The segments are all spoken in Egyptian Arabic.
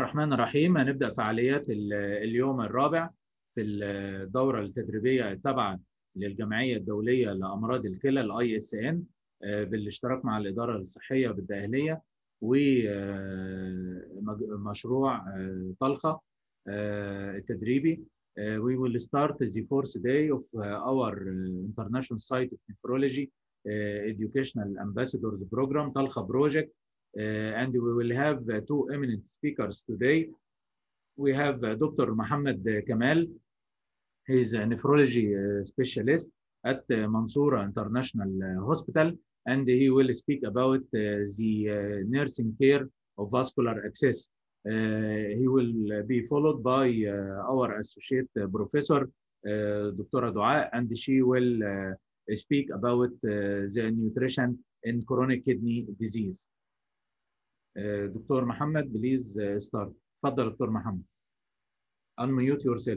الرحمن الرحيم هنبدأ فعاليات ال- اليوم الرابع في الدورة التدريبية التابعة للجمعية الدولية لأمراض الكلى الاي اس ان بالاشتراك مع الإدارة الصحية بالدقهلية ومشروع طلخة آه، التدريبي Uh, we will start the fourth day of uh, our uh, international site of nephrology uh, educational ambassadors program Talha project uh, and we will have uh, two eminent speakers today we have uh, Dr. Mohammed Kamal he is a nephrology uh, specialist at uh, Mansoura International uh, Hospital and he will speak about uh, the uh, nursing care of vascular access Uh, he will be followed by uh, our associate uh, professor, uh, Dr. Dua, and she will uh, speak about uh, the nutrition in chronic kidney disease. Uh, Dr. Mohammed, please uh, start. تفضل دكتور محمد. Unmute yourself.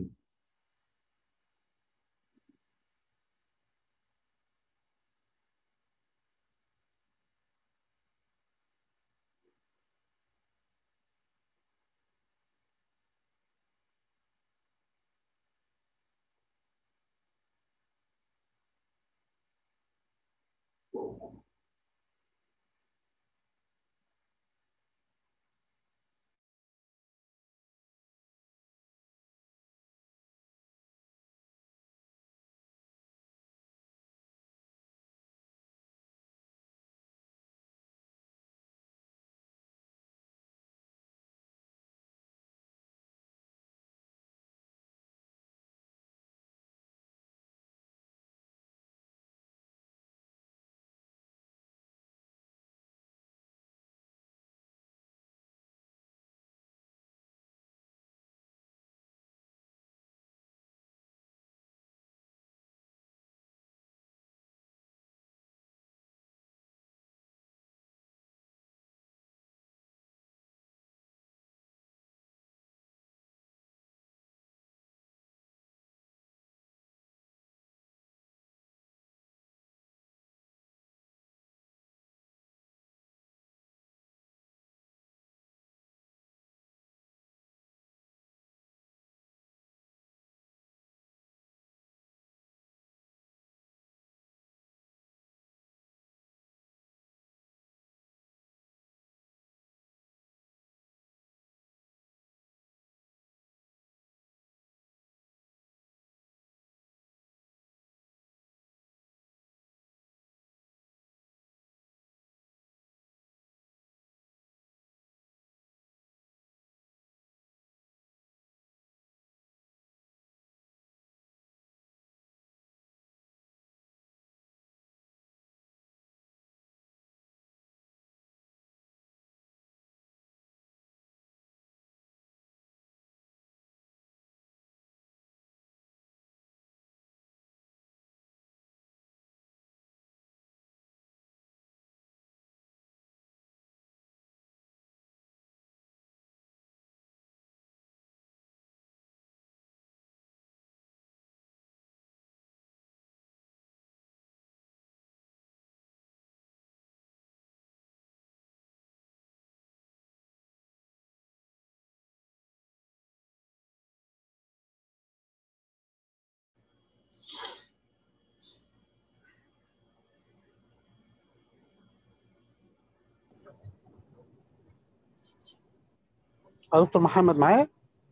يا دكتور محمد معايا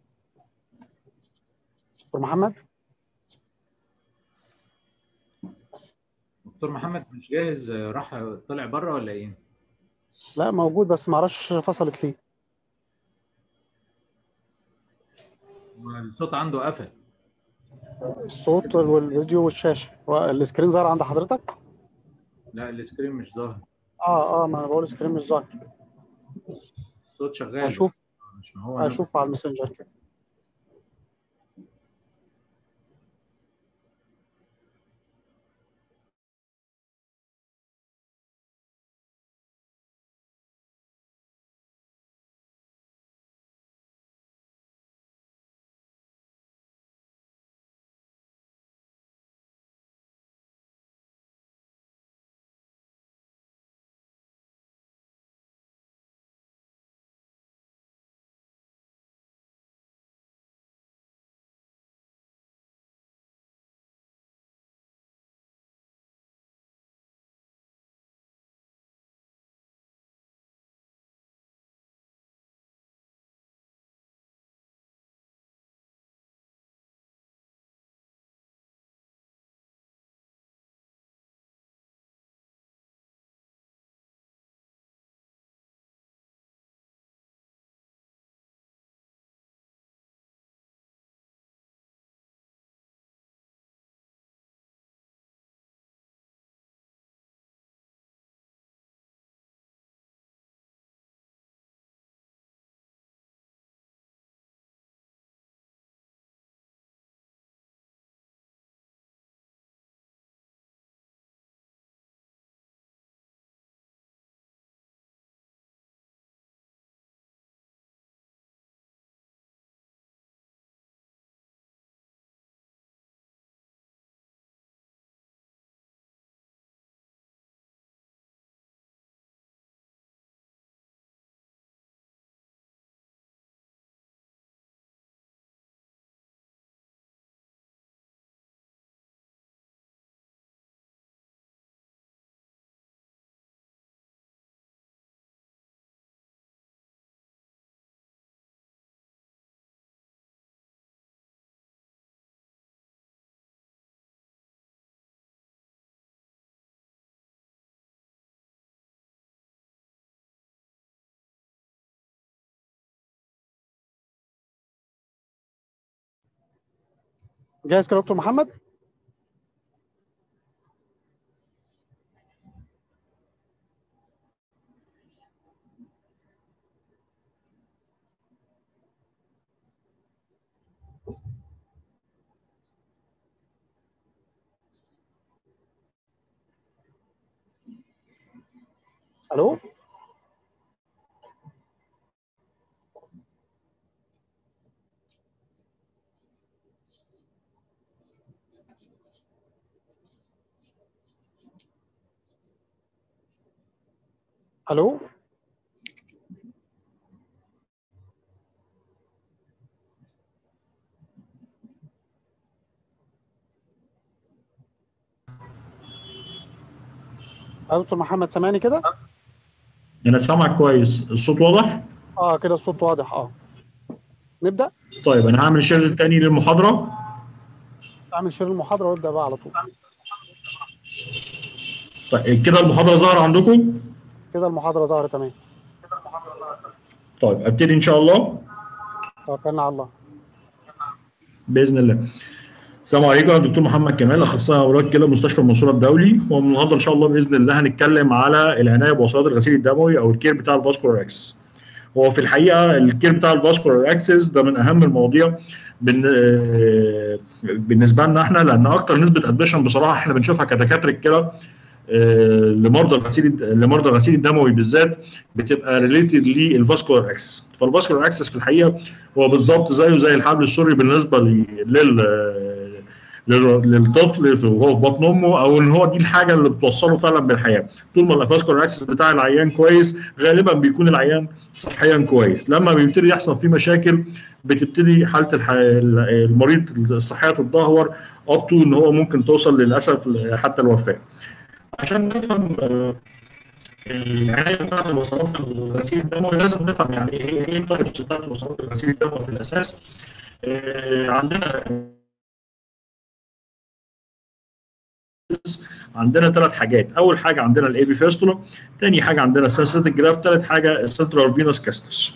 دكتور محمد دكتور محمد مش جاهز آه، راح طلع بره ولا ايه؟ لا موجود بس ما اعرفش فصلت ليه الصوت عنده قفل الصوت والفيديو والشاشه هو السكرين ظاهر عند حضرتك لا السكرين مش ظاهر اه اه ما انا بقول السكرين مش ظاهر الصوت شغال هشوف مش هو نفسه. هشوف على الماسنجر كده جاهز كده يا دكتور محمد الو الو يا دكتور محمد سامعني كده انا سامعك كويس الصوت واضح اه كده الصوت واضح اه نبدا طيب انا هعمل شير تاني للمحاضره اعمل شير المحاضره وابدا بقى على طول طيب كده المحاضره ظاهره عندكم كده المحاضره ظاهره تمام طيب ابتدي ان شاء الله توكلنا على الله باذن الله السلام عليكم انا الدكتور محمد كمال اخصائي امراض كلى مستشفى المنصوره الدولي ومن النهارده ان شاء الله باذن الله هنتكلم على العنايه بوصلات الغسيل الدموي او الكير بتاع الفاسكولار اكسس هو في الحقيقه الكير بتاع الفاسكولار اكسس ده من اهم المواضيع بن... آه، بالنسبه لنا احنا لان اكتر نسبه ادمشن بصراحه احنا بنشوفها كدكاتره كلى آه، لمرضى الغسيل لمرضى الغسيل الدموي بالذات بتبقى ريليتد للفاسكولار اكسس فالفاسكولار اكسس في الحقيقه هو بالظبط زيه زي الحبل السري بالنسبه ل- لل لل- للطفل وهو في بطن امه او ان هو دي الحاجه اللي بتوصله فعلا بالحياه طول ما الفاسكولار اكسس بتاع العيان كويس غالبا بيكون العيان صحيا كويس لما بيبتدي يحصل فيه مشاكل بتبتدي حاله الح... المريض الصحيه تتدهور اب تو ان هو ممكن توصل للاسف حتى الوفاه عشان نفهم آه، العنايه بتاعت الوصلات الغسيل الدموي لازم نفهم يعني ايه ايه التايبس بتاعت الوصلات الغسيل الدموي في الاساس آه، عندنا عندنا ثلاث حاجات اول حاجه عندنا الاي في فيستولا ثاني حاجه عندنا السنسيتيك جراف ثالث حاجه السنترال فينوس كاستس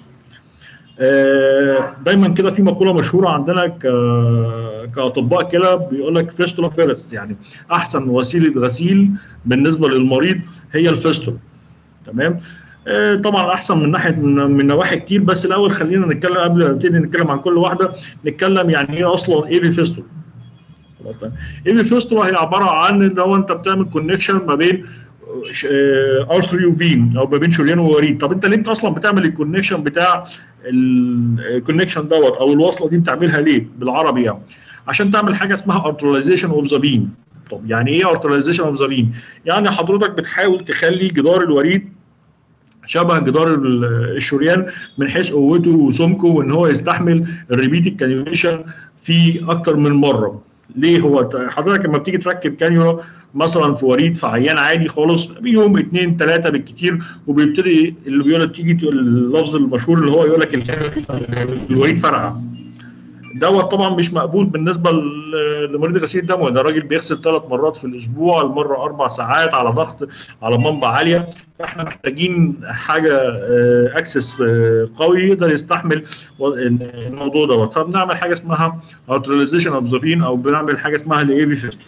دايما كده في مقوله مشهوره عندنا ك كاطباء كلى بيقول لك فيستولا فيرست يعني احسن وسيله غسيل بالنسبه للمريض هي الفيستولا تمام آه، طبعا احسن من ناحيه من, من نواحي كتير بس الاول خلينا نتكلم قبل ما نبتدي نتكلم عن كل واحده نتكلم يعني ايه اصلا ايه في فيستولا خلاص تمام ايه الفيستولا هي عباره عن ان هو انت بتعمل كونكشن ما بين ارتري وفين او ما بين شريان ووريد طب انت ليه انت اصلا بتعمل الكونكشن بتاع الكونكشن دوت او الوصله دي بتعملها ليه بالعربي يعني عشان تعمل حاجه اسمها ارتراليزيشن اوف ذا فين طب يعني ايه ارتراليزيشن اوف ذا فين يعني حضرتك بتحاول تخلي جدار الوريد شبه جدار ال- الشريان من حيث قوته وسمكه وان هو يستحمل الريبيت الكانيوليشن في اكتر من مره ليه هو ت- حضرتك لما بتيجي تركب كانيولا مثلا في وريد في عيان عادي خالص بيوم اثنين ثلاثه بالكتير وبيبتدي اللي بيقول لك تيجي تقول اللفظ المشهور اللي هو يقول لك الكانيولا- الوريد فرقع دوت طبعا مش مقبول بالنسبه ل- لمريض غسيل الدم ده راجل بيغسل ثلاث مرات في الاسبوع المره اربع ساعات على ضغط على منبع عاليه فاحنا محتاجين حاجه اكسس قوي يقدر يستحمل و- الموضوع دوت فبنعمل حاجه اسمها ارتراليزيشن اوف ذا فين او بنعمل حاجه اسمها الاي في فيستر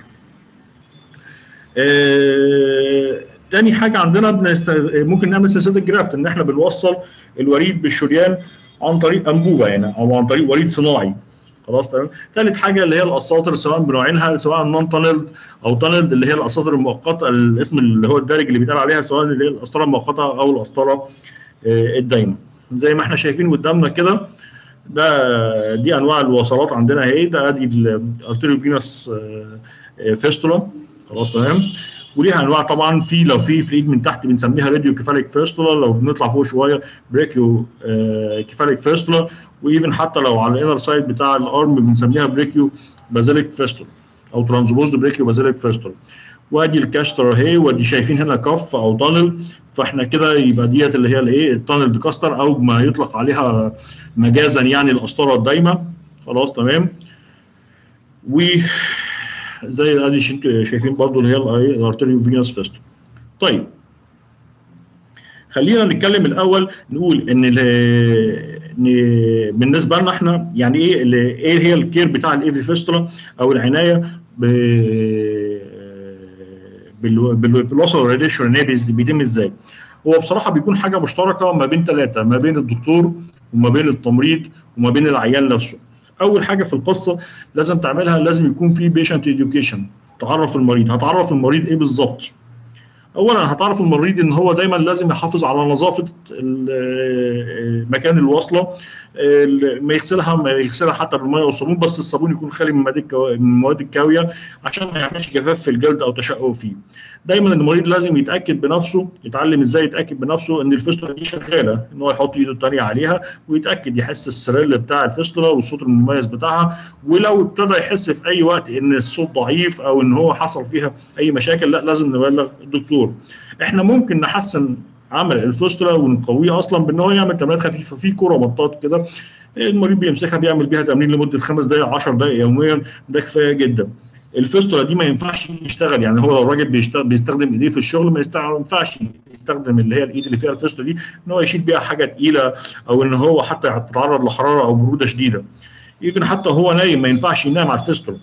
تاني حاجه عندنا بنست... ممكن نعمل سلسله جرافت ان احنا بنوصل الوريد بالشريان عن طريق انبوبه يعني او عن طريق وريد صناعي خلاص تمام ثالث حاجه اللي هي الاساطر سواء بنوعينها سواء نون تانلد او تانلد اللي هي الاساطر المؤقته الاسم اللي هو الدارج اللي بيتقال عليها سواء اللي هي الاسطره المؤقته او الاسطره آه، الدايمه زي ما احنا شايفين قدامنا كده ده دي انواع الوصلات عندنا اهي ده ادي الارتيريو فينوس فيستولا خلاص تمام وليها انواع طبعا في لو في في الايد من تحت بنسميها راديو كيفاليك فيستولا لو بنطلع فوق شويه بريكيو آه، كيفاليك فيستولا وايفن حتى لو على الانر سايد بتاع الارم بنسميها بريكيو بازيليك فيستولا او ترانسبوزد بريكيو بازيليك فيستولا وادي الكاستر اهي وادي شايفين هنا كف او تانل فاحنا كده يبقى ديت اللي هي الايه التانل كاستر او ما يطلق عليها مجازا يعني القسطره الدايمه خلاص تمام و زي ادي شايفين برضو اللي هي الارتيريو فينوس فيستولا طيب خلينا نتكلم الاول نقول ان بالنسبه لنا احنا يعني ايه ايه هي الكير بتاع الايفي فيستولا او العنايه بالوصل الراديشن بيتم ازاي؟ هو بصراحه بيكون حاجه مشتركه ما بين ثلاثه ما بين الدكتور وما بين التمريض وما بين العيان نفسه. اول حاجه في القصه لازم تعملها لازم يكون في بيشنت اديوكيشن تعرف المريض هتعرف المريض ايه بالظبط اولا هتعرف المريض ان هو دايما لازم يحافظ على نظافه مكان الوصله ما يغسلها ما يغسلها حتى بالميه والصابون بس الصابون يكون خالي من المواد الكاويه عشان ما يعملش جفاف في الجلد او تشقق فيه دايما المريض لازم يتاكد بنفسه يتعلم ازاي يتاكد بنفسه ان الفستله دي شغاله ان هو يحط ايده الثانيه عليها ويتاكد يحس السريل بتاع الفستله والصوت المميز بتاعها ولو ابتدى يحس في اي وقت ان الصوت ضعيف او ان هو حصل فيها اي مشاكل لا لازم نبلغ الدكتور احنا ممكن نحسن عمل الفستله ونقويه اصلا بان هو يعمل تمرينات خفيفه في كوره بطاط كده المريض بيمسكها بيعمل بيها تمرين لمده خمس دقائق 10 دقائق يوميا ده كفايه جدا الفستله دي ما ينفعش يشتغل يعني هو لو الراجل بيشتغل بيستخدم ايديه في الشغل ما ينفعش يستخدم اللي هي الايد اللي فيها الفستله دي ان هو يشيل بيها حاجه تقيله او ان هو حتى يتعرض لحراره او بروده شديده يمكن حتى هو نايم ما ينفعش ينام على الفستله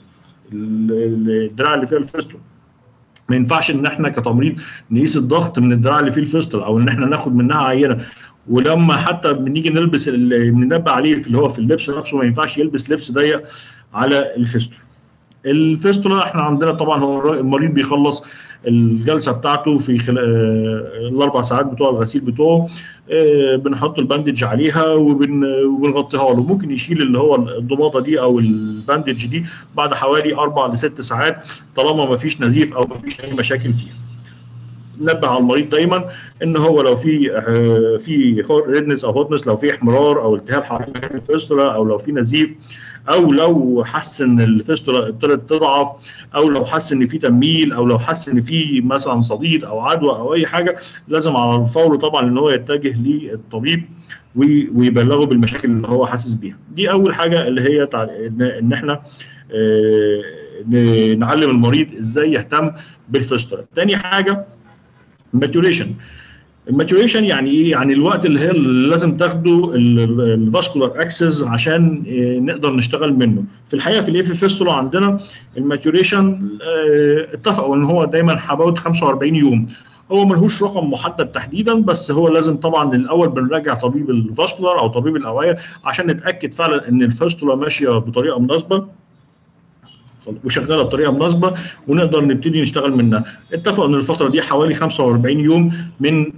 الدراع اللي فيها الفستله ما ينفعش ان احنا كتمريض نقيس الضغط من الدراع اللي فيه الفستل او ان احنا ناخد منها عينه ولما حتى بنيجي نلبس بننبه عليه في اللي هو في اللبس نفسه ما ينفعش يلبس لبس ضيق على الفستل الفيستولا احنا عندنا طبعا هو المريض بيخلص الجلسه بتاعته في خلال الاربع ساعات بتوع الغسيل بتوعه اه بنحط الباندج عليها وبن وبنغطيها له ممكن يشيل اللي هو الضماطه دي او الباندج دي بعد حوالي اربع لست ساعات طالما ما فيش نزيف او ما فيش اي مشاكل فيها ننبه على المريض دايما ان هو لو في اه في ريدنس او هوتنس لو في احمرار او التهاب حوالين مكان الفيستولا او لو في نزيف او لو حس ان الفيستولا ابتدت تضعف او لو حس ان في تنميل او لو حس ان في مثلا صديد او عدوى او اي حاجه لازم على الفور طبعا ان هو يتجه للطبيب ويبلغه بالمشاكل اللي هو حاسس بيها دي اول حاجه اللي هي تع... ان احنا اه نعلم المريض ازاي يهتم بالفيستولا تاني حاجه الماتوريشن الماتوريشن يعني ايه؟ يعني الوقت اللي هي اللي لازم تاخده الفاسكولار اكسس عشان نقدر نشتغل منه. في الحقيقه في الايفي فيستولا عندنا الماتوريشن اتفقوا ان هو دايما حوالي 45 يوم. هو ملهوش رقم محدد تحديدا بس هو لازم طبعا الاول بنراجع طبيب الفاسكولار او طبيب الاوعيه عشان نتاكد فعلا ان الفيستولا ماشيه بطريقه مناسبه وشغاله بطريقه مناسبه ونقدر نبتدي نشتغل منها. اتفقوا ان الفتره دي حوالي 45 يوم من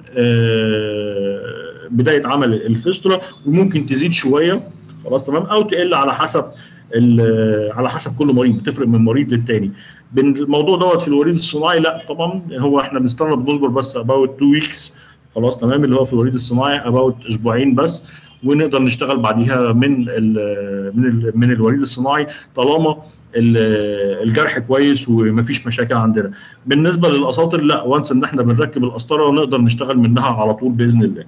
بدايه عمل الفيستولا وممكن تزيد شويه خلاص تمام او تقل على حسب على حسب كل مريض بتفرق من مريض للتاني. الموضوع دوت في الوريد الصناعي لا طبعا هو احنا بنستنى بنصبر بس اباوت 2 ويكس خلاص تمام اللي هو في الوريد الصناعي اباوت اسبوعين بس ونقدر نشتغل بعديها من ال من ال من الوريد الصناعي طالما الجرح كويس ومفيش مشاكل عندنا بالنسبه للاساطر لا وانس ان احنا بنركب القسطره ونقدر نشتغل منها على طول باذن الله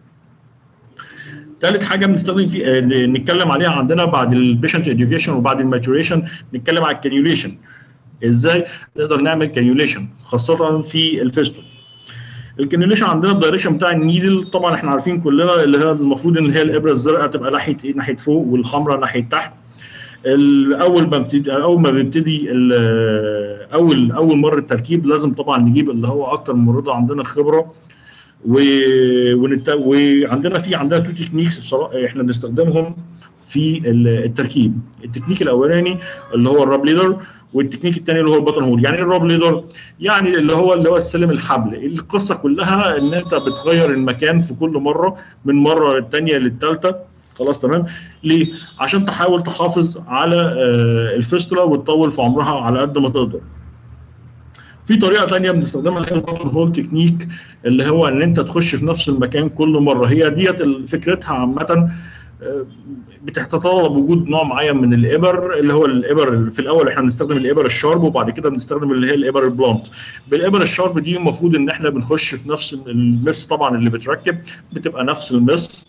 ثالث حاجه بنستخدم في نتكلم عليها عندنا بعد البيشنت اديوكيشن وبعد الماتوريشن نتكلم على الكانيوليشن ازاي نقدر نعمل كانيوليشن خاصه في الفيستول الكانيوليشن عندنا الدايركشن بتاع النيدل طبعا احنا عارفين كلنا اللي هي المفروض ان هي الابره الزرقاء تبقى ناحيه ايه ناحيه فوق والحمراء ناحيه تحت اول ما بتبتدي اول ما بنبتدي اول اول مره التركيب لازم طبعا نجيب اللي هو اكتر ممرضه عندنا خبره و... ونت... وعندنا في عندنا تو تكنيكس بصراحه احنا بنستخدمهم في التركيب التكنيك الاولاني اللي هو الراب ليدر والتكنيك الثاني اللي هو البطن هول يعني ايه الراب ليدر يعني اللي هو اللي هو السلم الحبل القصه كلها ان انت بتغير المكان في كل مره من مره للثانيه للثالثه خلاص تمام ليه عشان تحاول تحافظ على الفيستولا وتطول في عمرها على قد ما تقدر في طريقه ثانيه بنستخدمها اللي هي البطن هول تكنيك اللي هو ان انت تخش في نفس المكان كل مره هي ديت فكرتها عامه بتتطلب وجود نوع معين من الابر اللي هو الابر في الاول احنا بنستخدم الابر الشارب وبعد كده بنستخدم اللي هي الابر البلانت بالابر الشارب دي المفروض ان احنا بنخش في نفس المس طبعا اللي بتركب بتبقى نفس المس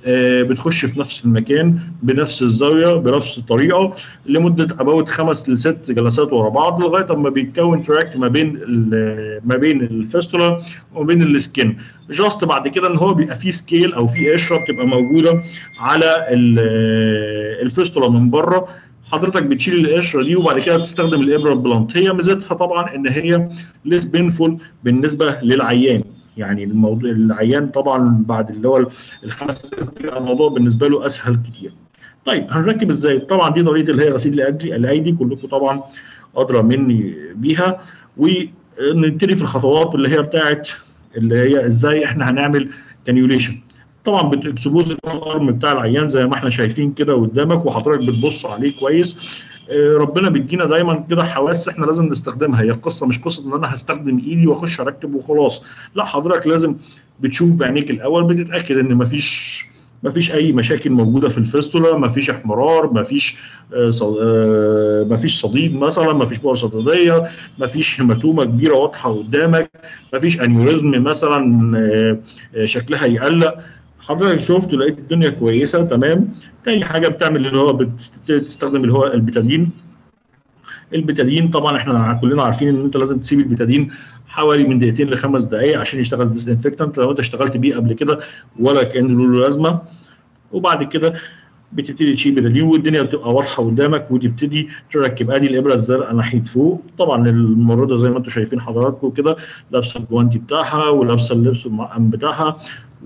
آه، بتخش في نفس المكان بنفس الزاويه بنفس الطريقه لمده اباوت خمس لست جلسات ورا بعض لغايه اما بيتكون تراك ما بين ال- ما بين الفيستولا وما بين السكن جاست بعد كده ان هو بيبقى فيه سكيل او فيه قشره بتبقى موجوده على ال- الفيستولا من بره حضرتك بتشيل القشره دي وبعد كده بتستخدم الابره البلانت هي ميزتها طبعا ان هي ليس بينفول بالنسبه للعيان يعني الموضوع العيان طبعا بعد اللي هو الخمس دقايق بيبقى الموضوع بالنسبه له اسهل كتير. طيب هنركب ازاي؟ طبعا دي طريقه اللي هي غسيل الايدي الايدي كلكم طبعا ادرى مني بيها ونبتدي في الخطوات اللي هي بتاعت اللي هي ازاي احنا هنعمل كانيوليشن. طبعا بتكسبوز الارم بتاع العيان زي ما احنا شايفين كده قدامك وحضرتك بتبص عليه كويس آه، ربنا بيدينا دايما كده حواس احنا لازم نستخدمها هي القصه مش قصه ان انا هستخدم ايدي واخش اركب وخلاص لا حضرتك لازم بتشوف بعينيك الاول بتتاكد ان مفيش مفيش اي مشاكل موجوده في الفيستولا مفيش احمرار مفيش آه، ص- آه، مفيش صديد مثلا مفيش بؤر صديديه مفيش هيماتومه كبيره واضحه قدامك مفيش انيوريزم مثلا آه، آه، شكلها يقلق حضرتك شفت لقيت الدنيا كويسه تمام تاني حاجه بتعمل اللي هو بتست- بتستخدم اللي هو البتادين البتادين طبعا احنا كلنا عارفين ان انت لازم تسيب البتادين حوالي من دقيقتين لخمس دقائق عشان يشتغل ديسانفكتنت لو انت اشتغلت بيه قبل كده ولا كان له لازمه وبعد كده بتبتدي تشيل بتادين والدنيا بتبقى واضحه قدامك وتبتدي تركب ادي الابره الزرقاء ناحيه فوق طبعا الممرضه زي ما انتم شايفين حضراتكم كده لابسه الجوانتي بتاعها ولابسه اللبس المعقم بتاعها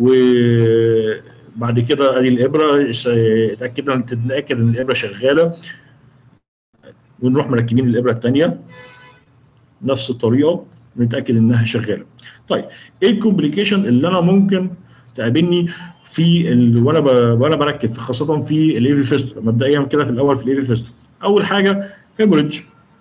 وبعد كده ادي الابره ش- اتاكد ان تتاكد ان الابره شغاله ونروح مركبين الابره الثانيه نفس الطريقه نتاكد انها شغاله. طيب ايه الكومبليكيشن اللي انا ممكن تقابلني في ال... وانا ب... وانا بركب في خاصه في الايفي فيستو مبدئيا كده في الاول في الايفي فيستو اول حاجه هيموريدج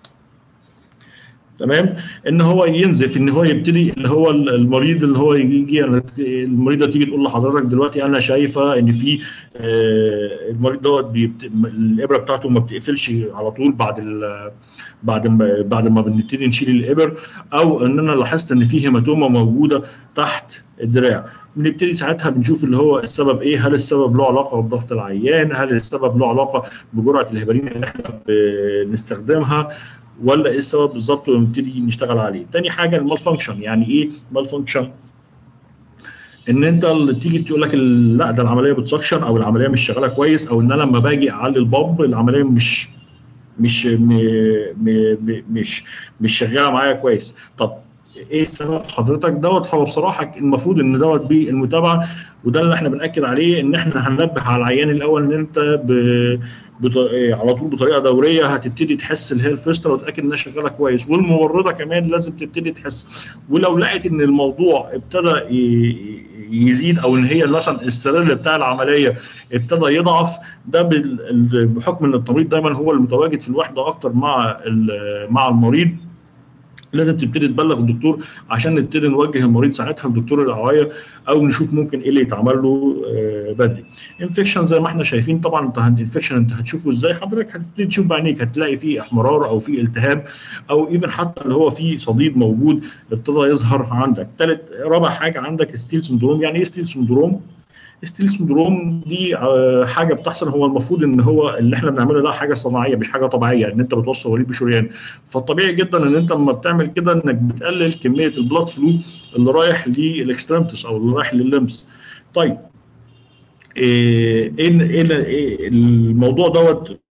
تمام ان هو ينزف ان هو يبتدي اللي هو المريض اللي هو يجي المريضه تيجي تقول لحضرتك دلوقتي انا شايفه ان في آه، المريض دوت بيبت... الابره بتاعته ما بتقفلش على طول بعد ال... بعد ما بعد ما بنبتدي نشيل الابر او ان انا لاحظت ان في هيماتومه موجوده تحت الدراع بنبتدي ساعتها بنشوف اللي هو السبب ايه هل السبب له علاقه بضغط العيان هل السبب له علاقه بجرعه الهيبرين اللي احنا بنستخدمها ولا ايه السبب بالظبط ونبتدي نشتغل عليه تاني حاجه المال فانكشن يعني ايه مال فانكشن ان انت اللي تيجي تقول لك ال- لا ده العمليه بتسكشن او العمليه مش شغاله كويس او ان انا لما باجي اعلي البامب العمليه مش مش م م م مش مش شغاله معايا كويس طب ايه السبب حضرتك دوت هو بصراحه المفروض ان دوت بالمتابعه وده اللي احنا بناكد عليه ان احنا هننبه على العيان الاول ان انت ب... بط... إيه، على طول بطريقه دوريه هتبتدي تحس اللي هي الفيستر وتتاكد انها شغاله كويس والممرضه كمان لازم تبتدي تحس ولو لقت ان الموضوع ابتدى ي... يزيد او ان هي مثلا السرير بتاع العمليه ابتدى يضعف ده بال- ال- بحكم ان الطبيب دايما هو المتواجد في الوحده اكتر مع ال- مع المريض لازم تبتدي تبلغ الدكتور عشان نبتدي نوجه المريض ساعتها لدكتور الرعايه او نشوف ممكن ايه اللي يتعمل له آه، بدري. انفكشن زي ما احنا شايفين طبعا انت انفكشن انت هتشوفه ازاي حضرتك هتبتدي تشوف بعينيك هتلاقي فيه احمرار او فيه التهاب او ايفن حتى اللي هو فيه صديد موجود ابتدى يظهر عندك. ثالث رابع حاجه عندك ستيل سندروم يعني ايه ستيل سندروم؟ ستيل سندروم دي آه، حاجه بتحصل هو المفروض ان هو اللي احنا بنعمله ده حاجه صناعيه مش حاجه طبيعيه ان انت بتوصل وريد بشريان فالطبيعي جدا ان انت لما بتعمل كده انك بتقلل كميه البلاد فلو اللي رايح للاكستريمتس او اللي رايح لللمس طيب ايه ايه إيه- إيه الموضوع دوت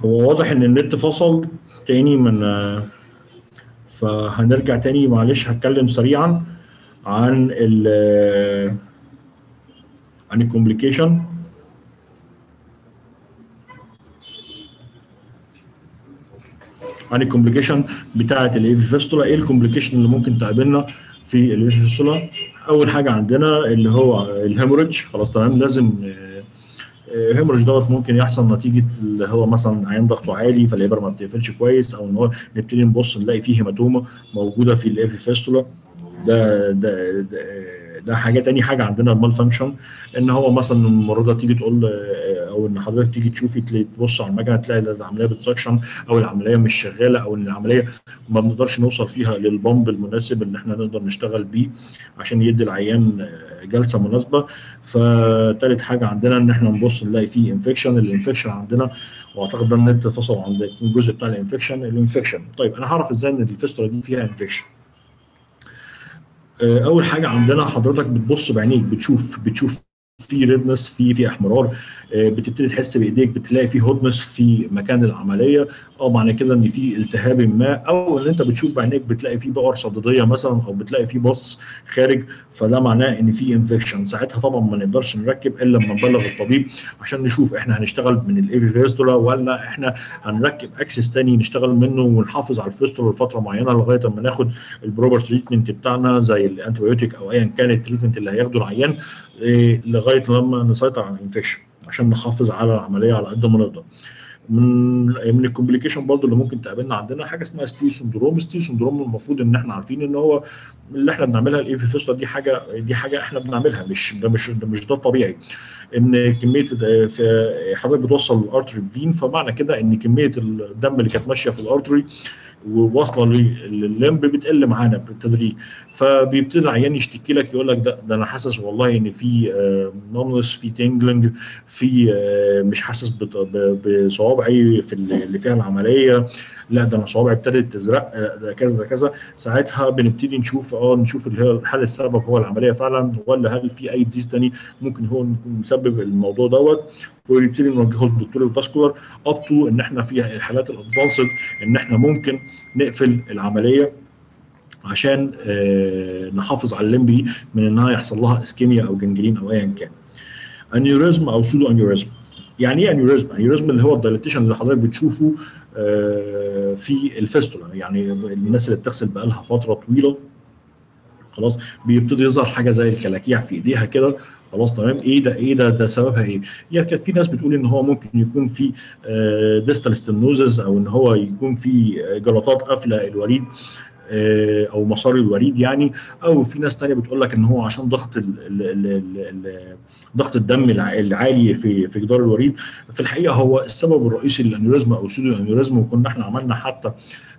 هو واضح ان النت فصل تاني من فهنرجع تاني معلش هتكلم سريعا عن ال عن الكومبليكيشن عن الكومبليكيشن بتاعه الايفي فيستولا ايه الكومبليكيشن اللي ممكن تقابلنا في الايفي فيستولا اول حاجه عندنا اللي هو الهيموريدج خلاص تمام لازم الهيموريدج دوت ممكن يحصل نتيجه اللي هو مثلا عين ضغطه عالي فالابره ما بتقفلش كويس او ان هو نبتدي نبص نلاقي فيه هيماتوما موجوده في الايفي فيستولا ده ده, ده ده حاجه تاني حاجه عندنا المال فانكشن ان هو مثلا الممرضه تيجي تقول او ان حضرتك تيجي تشوفي تبص على المكنه تلاقي العمليه بتسكشن او العمليه مش شغاله او ان العمليه ما بنقدرش نوصل فيها للبامب المناسب اللي احنا نقدر نشتغل بيه عشان يدي العيان جلسه مناسبه فتالت حاجه عندنا ان احنا نبص نلاقي فيه انفكشن الانفكشن عندنا واعتقد ده النت فصل عند الجزء بتاع الانفكشن الانفكشن طيب انا هعرف ازاي ان الفيستولا دي فيها انفكشن اول حاجه عندنا حضرتك بتبص بعينيك بتشوف بتشوف في ريدنس في في احمرار بتبتدي تحس بايديك بتلاقي في هودنس في مكان العمليه او معنى كده ان في التهاب ما او ان انت بتشوف بعينيك بتلاقي في بؤر صديديه مثلا او بتلاقي في بص خارج فده معناه ان في انفكشن ساعتها طبعا ما نقدرش نركب الا لما نبلغ الطبيب عشان نشوف احنا هنشتغل من الايفي فيستولا ولا احنا هنركب اكسس تاني نشتغل منه ونحافظ على الفيستولا لفتره معينه لغايه اما ناخد البروبر تريتمنت بتاعنا زي الانتيبيوتيك او ايا كان التريتمنت اللي هياخده العيان لغايه لما نسيطر على الانفكشن عشان نحافظ على العمليه على قد ما نقدر من من الكومبليكيشن برضه اللي ممكن تقابلنا عندنا حاجه اسمها ستي سندروم ستي سندروم المفروض ان احنا عارفين ان هو اللي احنا بنعملها الاي في فيستولا دي حاجه دي حاجه احنا بنعملها مش ده مش ده مش ده الطبيعي ان كميه في حضرتك بتوصل الارتري فين فمعنى كده ان كميه الدم اللي كانت ماشيه في الارتري وواصله لللمب بتقل معانا بالتدريج فبيبتدي العيان يشتكي لك يقول لك ده, ده انا حاسس والله ان في نونس في تينجلنج في مش حاسس بصوابعي في اللي فيها العمليه لا ده انا صوابعي ابتدت تزرق ده كذا ده كذا ساعتها بنبتدي نشوف اه نشوف هل السبب هو العمليه فعلا ولا هل في اي ديزيز تاني ممكن هو مسبب الموضوع دوت ونبتدي نوجهه للدكتور الفاسكولار اب تو ان احنا في الحالات الادفانسد ان احنا ممكن نقفل العمليه عشان آه نحافظ على الليمبي من انها يحصل لها اسكيميا او جنجرين او ايا كان. انيوريزم او سودو انيوريزم. يعني ايه انيوريزم؟ انيوريزم اللي هو الدايليتيشن اللي حضرتك بتشوفه آه في الفيستولا يعني الناس اللي بتغسل بقالها فتره طويله خلاص بيبتدي يظهر حاجه زي الكلاكيع في ايديها كده خلاص تمام ايه ده ايه ده ده سببها ايه؟ يعني كان في ناس بتقول ان هو ممكن يكون في ديستال ستنوزز او ان هو يكون في جلطات قافله الوريد او مسار الوريد يعني او في ناس ثانيه بتقول لك ان هو عشان ضغط ال ال ال ال ضغط الدم العالي في في جدار الوريد في الحقيقه هو السبب الرئيسي للانيوريزم او سودو الانيوريزم وكنا احنا عملنا حتى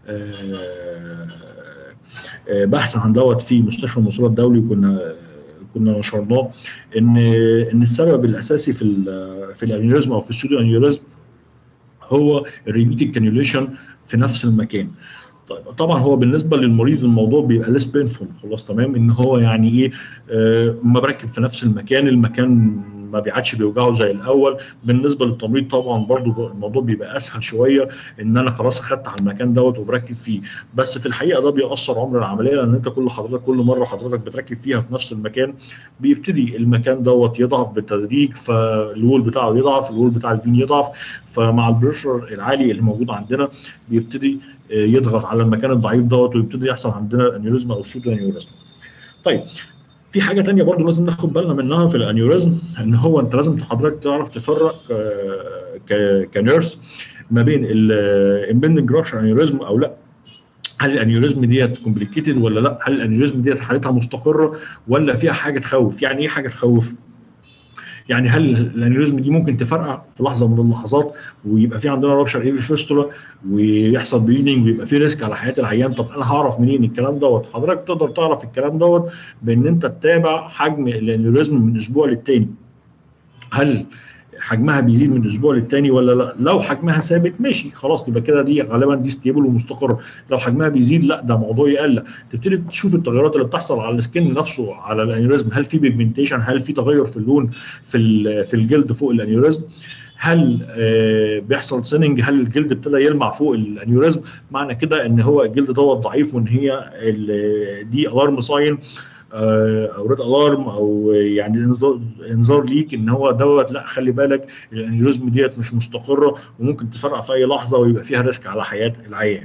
بحث عن دوت في مستشفى المنصوره الدولي كنا كنا نشرناه ان ان السبب الاساسي في ال في الانيوريزم او في السودو انيوريزم هو الريبيتد كانيوليشن في نفس المكان طيب طبعا هو بالنسبه للمريض الموضوع بيبقى ليس بينفول خلاص تمام ان هو يعني ايه آه ما بركب في نفس المكان المكان ما بيعادش بيوجعه زي الاول بالنسبه للتمريض طبعا برضو الموضوع بيبقى اسهل شويه ان انا خلاص اخدت على المكان دوت وبركب فيه بس في الحقيقه ده بيأثر عمر العمليه لان انت كل حضرتك كل مره حضرتك بتركب فيها في نفس المكان بيبتدي المكان دوت يضعف بالتدريج فالوول بتاعه يضعف الوول بتاع الفين يضعف فمع البريشر العالي اللي موجود عندنا بيبتدي يضغط على المكان الضعيف دوت ويبتدي يحصل عندنا انيوريزم او سودو انيوريزم. طيب في حاجه تانية برضو لازم ناخد بالنا منها في الانيوريزم ان هو انت لازم حضرتك تعرف تفرق كنيرس ما بين الامبندنج رابشر انيوريزم او لا هل الانيوريزم ديت كومبليكيتد ولا لا هل الانيوريزم ديت حالتها مستقره ولا فيها حاجه تخوف يعني ايه حاجه تخوف يعني هل الانيوريزم دي ممكن تفرقع في لحظه من اللحظات ويبقى في عندنا رابشر ايفي فيستولا ويحصل بليدنج ويبقى في ريسك على حياه العيان طب انا هعرف منين الكلام دوت حضرتك تقدر تعرف الكلام دوت بان انت تتابع حجم الانيوريزم من اسبوع للتاني هل حجمها بيزيد من اسبوع للتاني ولا لا لو حجمها ثابت ماشي خلاص يبقى كده دي غالبا دي ستيبل ومستقر لو حجمها بيزيد لا ده موضوع يقل تبتدي تشوف التغيرات اللي بتحصل على السكن نفسه على الانيوريزم هل في بيجمنتيشن هل في تغير في اللون في في الجلد فوق الانيوريزم هل آه، بيحصل سيننج هل الجلد ابتدى يلمع فوق الانيوريزم معنى كده ان هو الجلد دوت ضعيف وان هي ال- دي الارم ساين او ريد الارم او يعني انذار انذار ليك ان هو دوت لا خلي بالك الانيوريزم ديت مش مستقره وممكن تفرقع في اي لحظه ويبقى فيها ريسك على حياه العيان.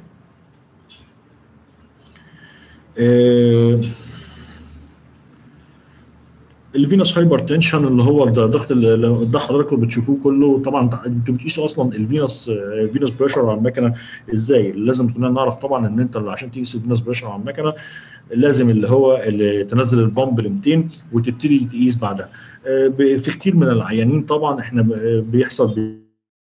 آه، الفينوس هايبرتنشن اللي هو ده ضغط ال- لو- ده حضراتكم بتشوفوه كله طبعا تع- انتوا بتقيسوا اصلا الفينوس الفينوس بريشر على المكنه ازاي لازم كلنا نعرف طبعا ان انت عشان تقيس الفينوس بريشر على المكنه لازم اللي هو اللي تنزل البامب ل 200 وتبتدي تقيس بعدها آه، ب- في كتير من العيانين طبعا احنا ب- بيحصل بي-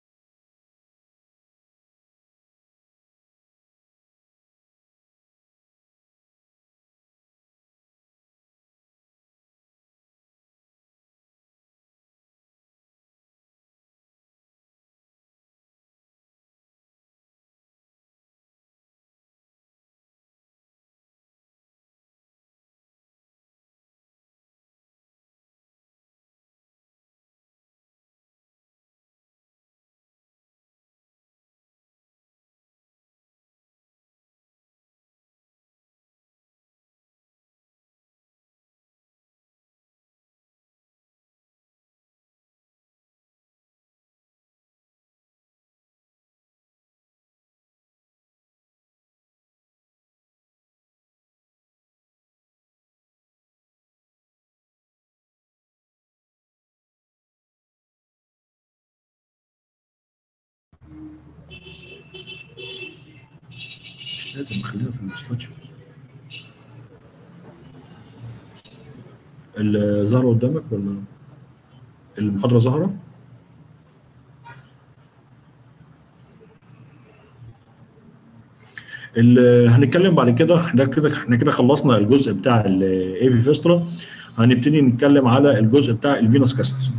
مش لازم خلينا في السلايد شو ال- ظهر قدامك ولا المحاضره ظاهره؟ ال- هنتكلم بعد كده احنا كده احنا كده خلصنا الجزء بتاع الاي في فيسترا هنبتدي نتكلم على الجزء بتاع الفينوس كاستر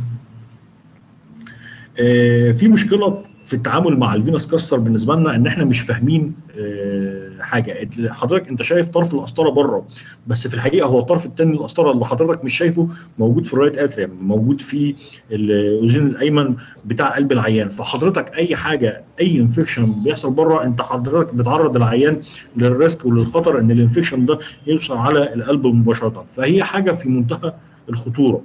آه، في مشكله في التعامل مع الفينوس كاستر بالنسبه لنا ان احنا مش فاهمين آه، حاجه حضرتك انت شايف طرف القسطره بره بس في الحقيقه هو الطرف الثاني القسطره اللي حضرتك مش شايفه موجود في الرايت اتريم موجود في الاذين الايمن بتاع قلب العيان فحضرتك اي حاجه اي انفكشن بيحصل بره انت حضرتك بتعرض العيان للريسك وللخطر ان الانفكشن ده يوصل على القلب مباشره فهي حاجه في منتهى الخطوره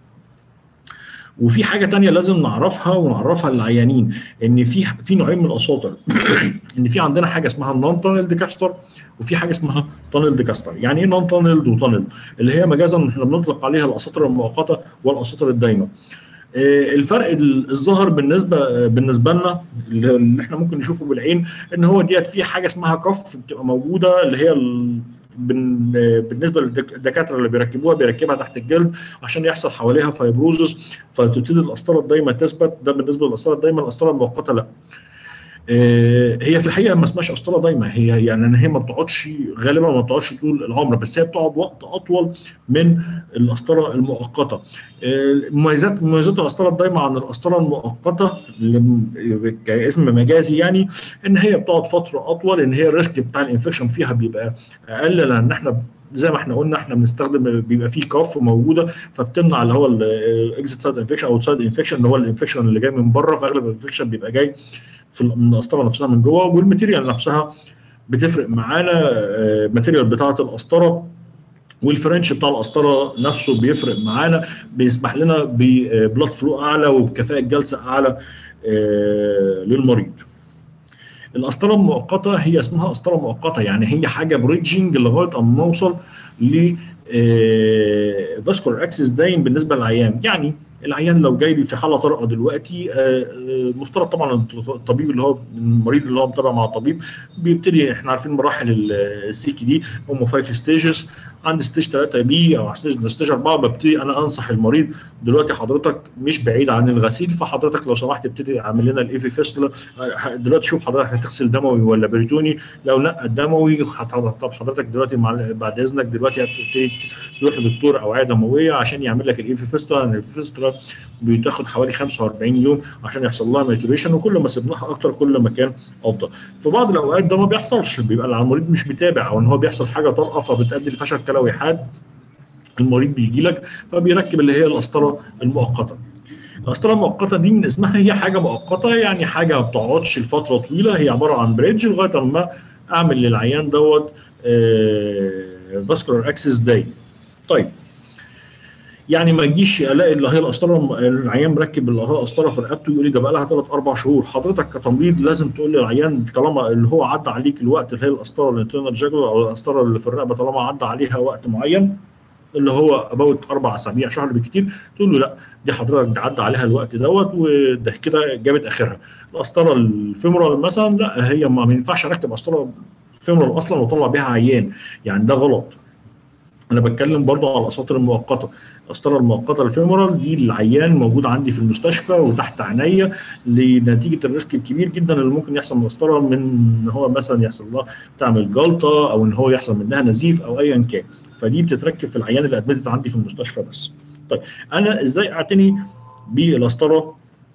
وفي حاجه تانية لازم نعرفها ونعرفها للعيانين ان في في نوعين من الاساطر ان في عندنا حاجه اسمها النون تانل ديكاستر وفي حاجه اسمها تانل ديكاستر يعني ايه نون تانل وتانل اللي هي مجازا احنا بنطلق عليها الاساطر المؤقته والاساطر الدايمه آه، الفرق ال- الظاهر بالنسبه آه، بالنسبه لنا اللي اللي احنا ممكن نشوفه بالعين ان هو ديت في حاجه اسمها كف بتبقى موجوده اللي هي ال- بن- آه، بالنسبه للدكاتره اللي بيركبوها بيركبها تحت الجلد عشان يحصل حواليها فايبروزس فتبتدي القسطره الدايمه تثبت ده بالنسبه للقسطره الدايمه القسطره المؤقته لا آه، هي في الحقيقه ما اسمهاش قسطره دايمه هي يعني ان هي ما بتقعدش غالبا ما بتقعدش طول العمر بس هي بتقعد وقت اطول من القسطره المؤقته آه، مميزات مميزات القسطره الدايمه عن القسطره المؤقته اللي كاسم مجازي يعني ان هي بتقعد فتره اطول ان هي الريسك بتاع الانفكشن فيها بيبقى اقل لان احنا زي ما احنا قلنا احنا بنستخدم بيبقى فيه كاف موجوده فبتمنع اللي هو الاكزيت سايد انفكشن او سايد انفكشن اللي هو الانفكشن اللي جاي من بره فاغلب الانفكشن بيبقى جاي في ال- من القسطره نفسها من جوه والماتيريال نفسها بتفرق معانا آه، الماتيريال بتاعه القسطره والفرنش بتاع القسطره نفسه بيفرق معانا بيسمح لنا ببلاد فلو اعلى وبكفاءه جلسه اعلى آه، للمريض. القسطره المؤقته هي اسمها قسطره مؤقته يعني هي حاجه بريدجنج لغايه اما نوصل ل فاسكولار اكسس دايم بالنسبه للعيان يعني العيان لو جاي لي في حاله طارئه دلوقتي آه، آه، المفترض طبعا الطبيب اللي هو المريض اللي هو متابع مع الطبيب بيبتدي احنا عارفين مراحل السيكي دي هم 5 ستيجز عند ستيج 3 بي او ستيج ستيج 4 ببتدي انا انصح المريض دلوقتي حضرتك مش بعيد عن الغسيل فحضرتك لو سمحت ابتدي اعمل لنا الايفي فيستولا دلوقتي شوف حضرتك هتغسل دموي ولا بريتوني لو لا الدموي هت- طب حضرتك دلوقتي مع بعد اذنك دلوقتي هتبتدي تروح لدكتور اوعيه دمويه عشان يعمل لك الايفي فيستولا لان الايفي فيستولا بتاخد حوالي 45 يوم عشان يحصل لها ماتوريشن وكل ما سبناها اكتر كل ما كان افضل في بعض الاوقات ده ما بيحصلش بيبقى المريض مش متابع او ان هو بيحصل حاجه طارئه فبتؤدي لفشل كلوي حاد المريض بيجي لك فبيركب اللي هي القسطره المؤقته القسطره المؤقته دي من اسمها هي حاجه مؤقته يعني حاجه ما بتقعدش لفتره طويله هي عباره عن بريدج لغايه ما اعمل للعيان دوت فاسكولار اكسس داي طيب يعني ما تجيش الاقي اللي هي القسطره العيان مركب اللي هو القسطره في رقبته يقول لي ده بقى لها ثلاث اربع شهور حضرتك كتمريض لازم تقول للعيان طالما اللي هو عدى عليك الوقت اللي هي القسطره الانترنال جاكولار او القسطره اللي في الرقبه طالما عدى عليها وقت معين اللي هو اباوت اربع اسابيع شهر بالكتير تقول له لا دي حضرتك عدى عليها الوقت دوت وده كده جابت اخرها القسطره الفيمورال مثلا لا هي ما ينفعش اركب قسطره فيمورال اصلا واطلع بيها عيان يعني ده غلط انا بتكلم برضه على الاساطر المؤقته القسطره المؤقته الفيمورال دي العيان موجود عندي في المستشفى وتحت عينيا لنتيجه الريسك الكبير جدا اللي ممكن يحصل من القسطره من ان هو مثلا يحصل لها تعمل جلطه او ان هو يحصل منها نزيف او ايا كان فدي بتتركب في العيان اللي ادمتت عندي في المستشفى بس طيب انا ازاي اعتني بالقسطره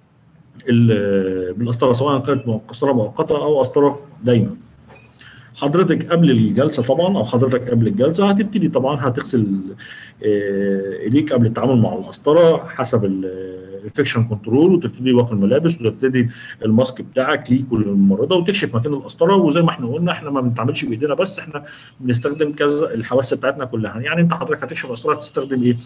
بالقسطره سواء كانت قسطره مؤقته او قسطره دايما حضرتك قبل الجلسه طبعا او حضرتك قبل الجلسه هتبتدي طبعا هتغسل ايديك قبل التعامل مع القسطره حسب الانفكشن كنترول وتبتدي واخد الملابس وتبتدي الماسك بتاعك ليك وللممرضه وتكشف مكان القسطره وزي ما احنا قلنا احنا ما بنتعاملش بايدينا بس احنا بنستخدم كذا الحواس بتاعتنا كلها يعني انت حضرتك هتكشف القسطره هتستخدم ايه؟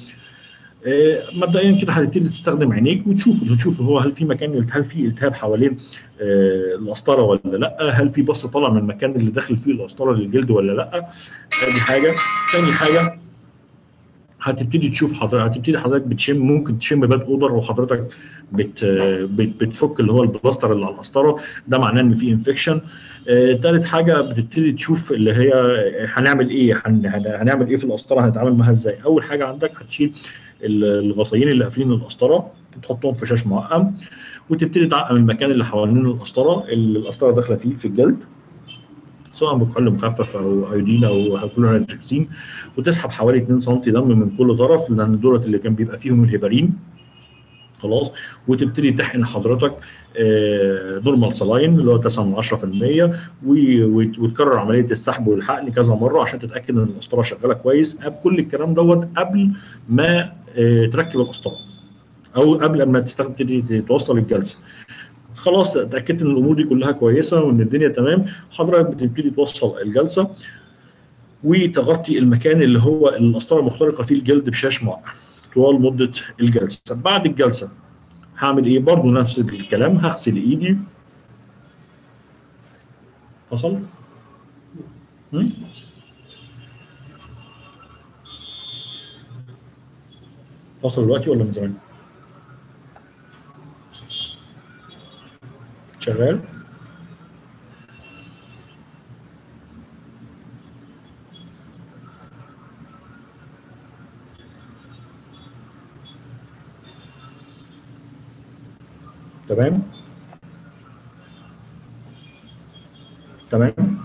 مبدئيا كده هتبتدي تستخدم عينيك وتشوف تشوف هو هل في مكان هل في التهاب حوالين القسطره ولا لا هل في بص طالع من المكان اللي داخل فيه القسطره للجلد ولا لا ادي حاجه ثاني حاجه هتبتدي تشوف حضرتك هتبتدي حضرتك بتشم ممكن تشم باد اودر وحضرتك بت بت بتفك اللي هو البلاستر اللي على القسطره ده معناه ان في انفكشن ثالث آه حاجه بتبتدي تشوف اللي هي هنعمل ايه هن هنعمل ايه في القسطره هنتعامل معاها ازاي اول حاجه عندك هتشيل الغطيين اللي قافلين القسطره تحطهم في شاش معقم وتبتدي تعقم المكان اللي حوالين القسطره اللي القسطره داخله فيه في الجلد سواء بكحول مخفف او ايودين او كلوريدريكسين وتسحب حوالي 2 سم دم من كل طرف لان دولت اللي كان بيبقى فيهم الهيبارين خلاص وتبتدي تحقن حضرتك نورمال سلاين اللي هو 9 من 10% وتكرر عمليه السحب والحقن كذا مره عشان تتاكد ان القسطره شغاله كويس كل الكلام دوت قبل ما تركب القسطره او قبل ما تبتدي توصل الجلسه خلاص اتاكدت ان الامور دي كلها كويسه وان الدنيا تمام حضرتك بتبتدي توصل الجلسه وتغطي المكان اللي هو القسطره مخترقه فيه الجلد بشاش معقم طوال مده الجلسه بعد الجلسه هعمل ايه برضو نفس الكلام هغسل ايدي فصل فصل دلوقتي ولا من زمان شغال تمام تمام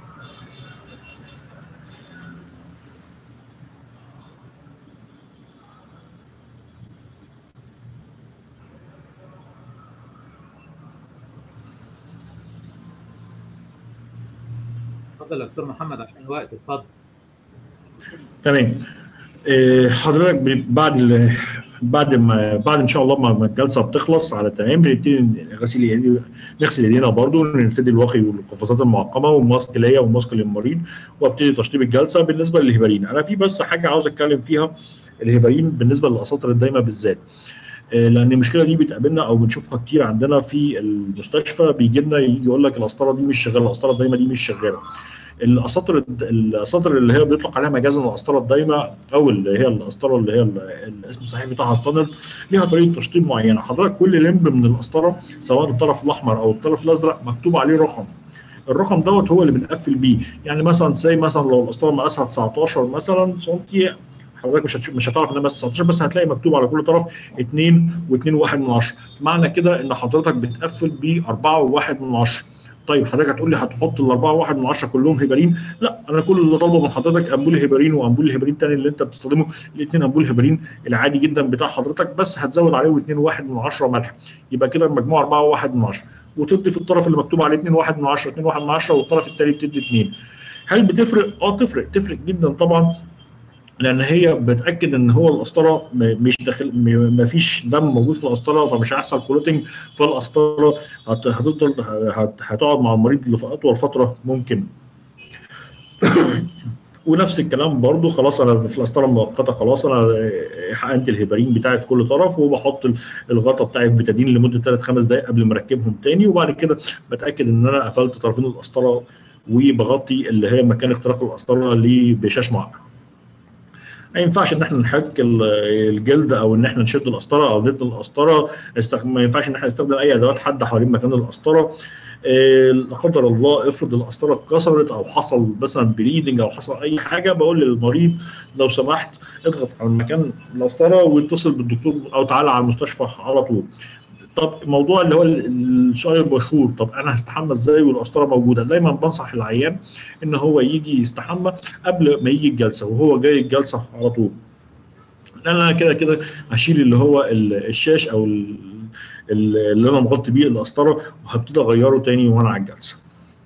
اتفضل يا دكتور محمد عشان الوقت اتفضل تمام إيه، حضرتك ب- بعد ال- بعد ما بعد ان شاء الله ما ما الجلسه بتخلص على تمام بنبتدي غسيل ايدينا نغسل ايدينا برضه نبتدي الواقي والقفازات المعقمه والماسك ليا والماسك للمريض وابتدي تشطيب الجلسه بالنسبه للهبارين انا في بس حاجه عاوز اتكلم فيها الهبارين بالنسبه للاساطر الدايمه بالذات آه، لان المشكله دي بتقابلنا او بنشوفها كتير عندنا في المستشفى بيجي لنا يجي يقول لك القسطره دي مش شغاله القسطره الدايمه دي مش شغاله الاساطر الاساطر اللي هي بيطلق عليها مجازا القسطره الدايمه او اللي هي القسطره اللي هي ال- الاسم الصحيح بتاعها التانل ليها طريقه تشطيب معينه حضرتك كل لمب من القسطره سواء الطرف الاحمر او الطرف الازرق مكتوب عليه رقم الرقم دوت هو اللي بنقفل بيه يعني مثلا زي مثلا لو القسطره مقاسها 19 مثلا سنتي حضرتك مش هتشوف مش هتعرف انها بس 19 بس هتلاقي مكتوب على كل طرف 2 و2 و1 من 10 معنى كده ان حضرتك بتقفل ب 4 و1 من 10 طيب حضرتك هتقول لي هتحط ال 4 و1 من 10 كلهم هيبرين لا انا كل اللي طالبه من حضرتك امبول هيبرين وامبول هيبرين الثاني اللي انت بتستخدمه الاثنين امبول هيبرين العادي جدا بتاع حضرتك بس هتزود عليه 2 و1 من 10 ملح يبقى كده المجموع 4 و1 من 10 وتدي في الطرف اللي مكتوب عليه 2 و1 من 10 2 و1 من 10 والطرف الثاني بتدي 2 هل بتفرق؟ اه تفرق تفرق جدا طبعا لان هي بتاكد ان هو القسطره مش داخل ما فيش دم موجود في القسطره فمش هيحصل كلوتنج فالقسطره هتفضل هتقعد مع المريض لاطول فتره ممكن ونفس الكلام برضو خلاص انا في القسطره المؤقته خلاص انا حقنت الهيبارين بتاعي في كل طرف وبحط الغطا بتاعي في بتادين لمده 3 5 دقائق قبل ما اركبهم تاني وبعد كده بتاكد ان انا قفلت طرفين القسطره وبغطي اللي هي مكان اختراق القسطره بشاش معقم. ما ينفعش ان احنا نحك الجلد او ان احنا نشد القسطره او ندي القسطره ما ينفعش ان احنا نستخدم اي ادوات حاده حوالين مكان القسطره لا قدر الله افرض القسطره اتكسرت او حصل مثلا بليدنج او حصل اي حاجه بقول للمريض لو سمحت اضغط على مكان القسطره واتصل بالدكتور او تعالى على المستشفى على طول. طب الموضوع اللي هو السؤال المشهور طب انا هستحمى ازاي والقسطره موجوده دايما بنصح العيان ان هو يجي يستحمى قبل ما يجي الجلسه وهو جاي الجلسه على طول لان انا كده كده هشيل اللي هو الشاش او اللي انا مغطي بيه القسطره وهبتدي اغيره تاني وانا على الجلسه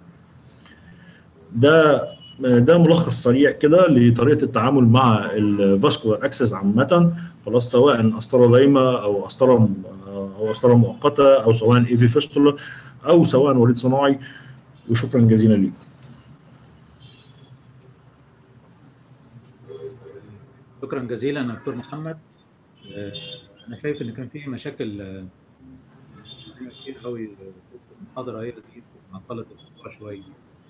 ده ده ملخص سريع كده لطريقه التعامل مع الفاسكولار اكسس عامه خلاص سواء قسطره دايمه او قسطره او قسطره مؤقته او سواء اي في فيستولا او سواء وريد صناعي وشكرا جزيلا لكم. شكرا جزيلا دكتور محمد انا شايف ان كان في مشاكل كتير قوي في المحاضره هي دي عطلت الموضوع شويه